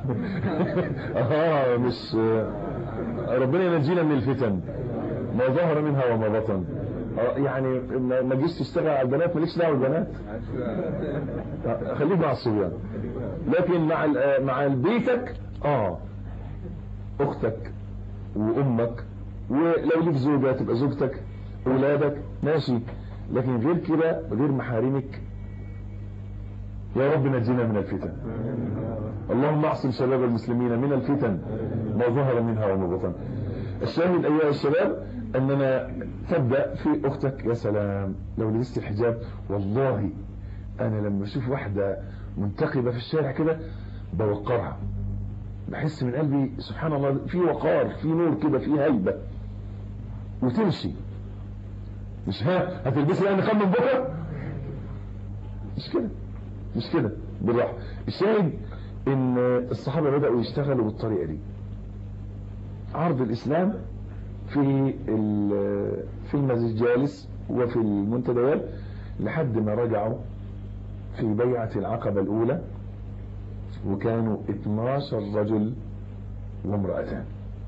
اه مش ربنا ينجينا من الفتن ما ظهر منها وما بطن آه يعني ما تجيش تشتغل على البنات مالكش دعوه بالبنات آه خليك مع الصبيان لكن مع مع بيتك اه اختك وامك ولو ليك زوجه تبقى زوجتك اولادك ماشي لكن غير كده غير محارمك يا رب نجينا من الفتن اللهم اعصم شباب المسلمين من الفتن ما ظهر منها وما بطن الشاهد ايها الشباب اننا تبدا في اختك يا سلام لو لبست الحجاب والله انا لما اشوف واحده منتقبه في الشارع كده بوقرها بحس من قلبي سبحان الله في وقار في نور كده في هيبه وتمشي مش ها هتلبسي يعني نقاب من بكره مش كده مش كده بالراحه الشاهد ان الصحابه بداوا يشتغلوا بالطريقه دي عرض الاسلام في في المجالس وفي المنتديات لحد ما رجعوا في بيعة العقبة الأولى وكانوا 12 رجل وامرأتان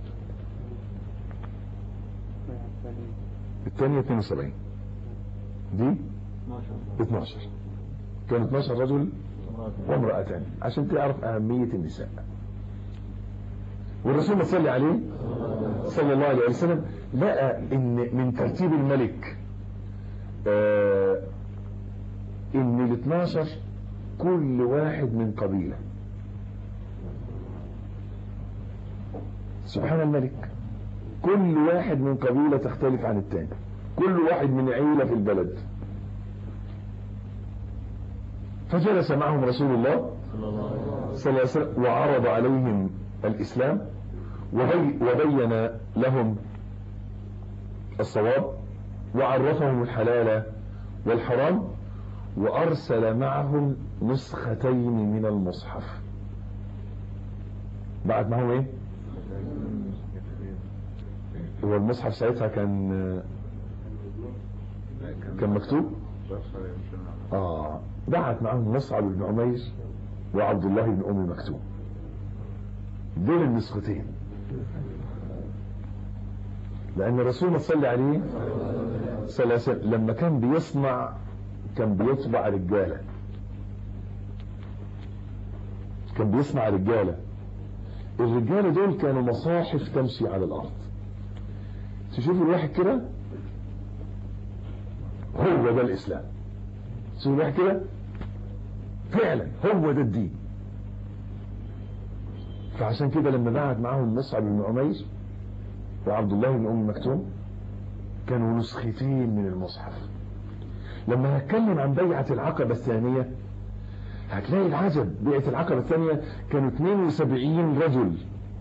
الثانية 72 دي 12 كانوا 12 رجل وامرأتان عشان تعرف أهمية النساء والرسول صلى عليه صلى الله عليه وسلم لقى ان من ترتيب الملك آه ان ال 12 كل واحد من قبيلة سبحان الملك كل واحد من قبيلة تختلف عن التاني كل واحد من عيلة في البلد فجلس معهم رسول الله صلى الله عليه وسلم وعرض عليهم الإسلام وبي وبين لهم الصواب وعرفهم الحلال والحرام وأرسل معهم نسختين من المصحف بعد معهم ايه هو المصحف ساعتها كان كان مكتوب اه بعت معهم مصعب بن عمير وعبد الله بن ام مكتوم دول النسختين لان الرسول صلى عليه صلى الله عليه وسلم لما كان بيصنع كان بيطبع رجاله كان بيصنع رجاله الرجاله دول كانوا مصاحف تمشي على الارض تشوف الواحد كده هو ده الاسلام تشوف الواحد كده فعلا هو ده الدين فعشان كده لما بعت معاهم مصعب بن عمير وعبد الله بن ام مكتوم كانوا نسختين من المصحف لما هتكلم عن بيعة العقبة الثانية هتلاقي العجب بيعة العقبة الثانية كانوا 72 رجل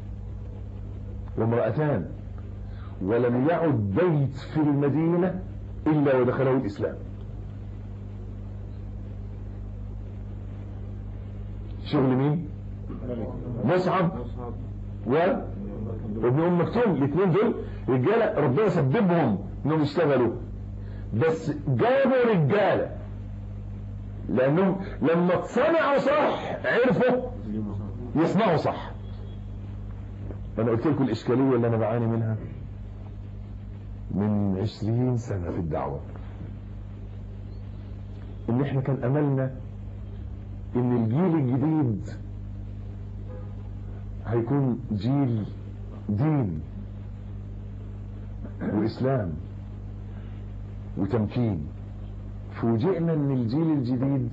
وامرأتان ولم يعد بيت في المدينة إلا ودخله الإسلام شغل مين مصعب و ابن ام مكتوم الاثنين دول رجاله ربنا سببهم انهم يشتغلوا بس جابوا رجاله لانهم لما اتصنعوا صح عرفوا يصنعوا صح انا قلت لكم الاشكاليه اللي انا بعاني منها من عشرين سنه في الدعوه ان احنا كان املنا ان الجيل الجديد هيكون جيل دين واسلام وتمكين فوجئنا ان الجيل الجديد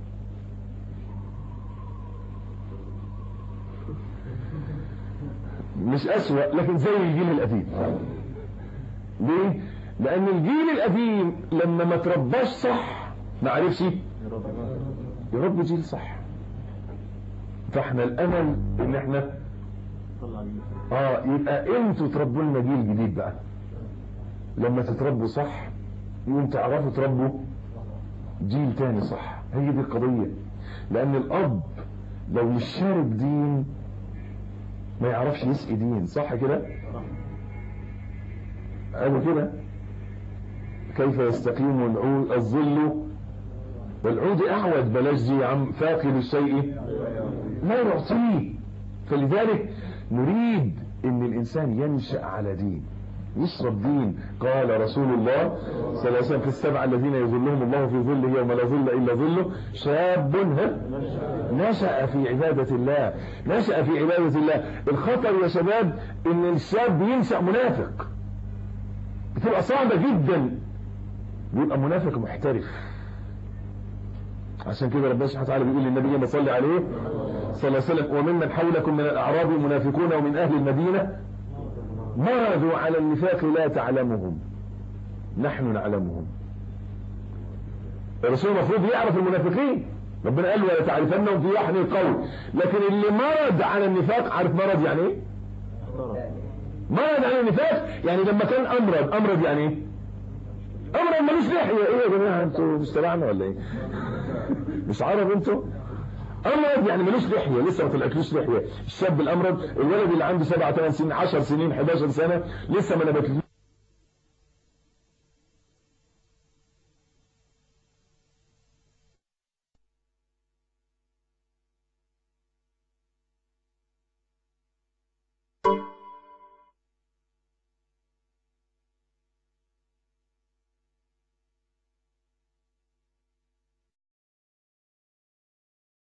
مش اسوأ لكن زي الجيل القديم ليه لان الجيل القديم لما ما ترباش صح ما عرفش يربي جيل صح فاحنا الامل ان احنا اه يبقى انتوا تربوا لنا جيل جديد بقى لما تتربوا صح يقوم تعرفوا تربوا جيل تاني صح هي دي القضية لان الاب لو مش شارب دين ما يعرفش يسقي دين صح كده قالوا كده كيف يستقيم العود الظل والعود اعوج بلاش دي يا عم فاقد الشيء لا يعطيه فلذلك نريد ان الانسان ينشأ على دين يشرب دين قال رسول الله صلى الله عليه وسلم في السبعة الذين يظلهم الله في ظله يوم لا ظل إلا ظله شاب نشأ في عبادة الله نشأ في عبادة الله الخطر يا شباب ان الشاب ينشأ منافق بتبقى صعبة جدا بيبقى منافق محترف عشان كده ربنا سبحانه وتعالى بيقول للنبي ما صلي عليه صلى الله عليه وسلم وممن حولكم من الأعراب منافقون ومن أهل المدينة مرضوا على النفاق لا تعلمهم نحن نعلمهم الرسول المفروض يعرف المنافقين ربنا قال ولا تعرفنهم في لحن القول لكن اللي مرض على النفاق عارف مرض يعني ايه مرض على النفاق يعني لما كان امرض امرض يعني ايه امرض ملوش لحيه ايه يا جماعه انتوا مش تبعنا ولا ايه مش عرب انتوا امرض يعني ملوش لحيه لسه ما طلعتلوش لحيه الشاب الامرض الولد اللي عنده 7 8 سنين 10 سنين 11 سنه لسه ما نبتلوش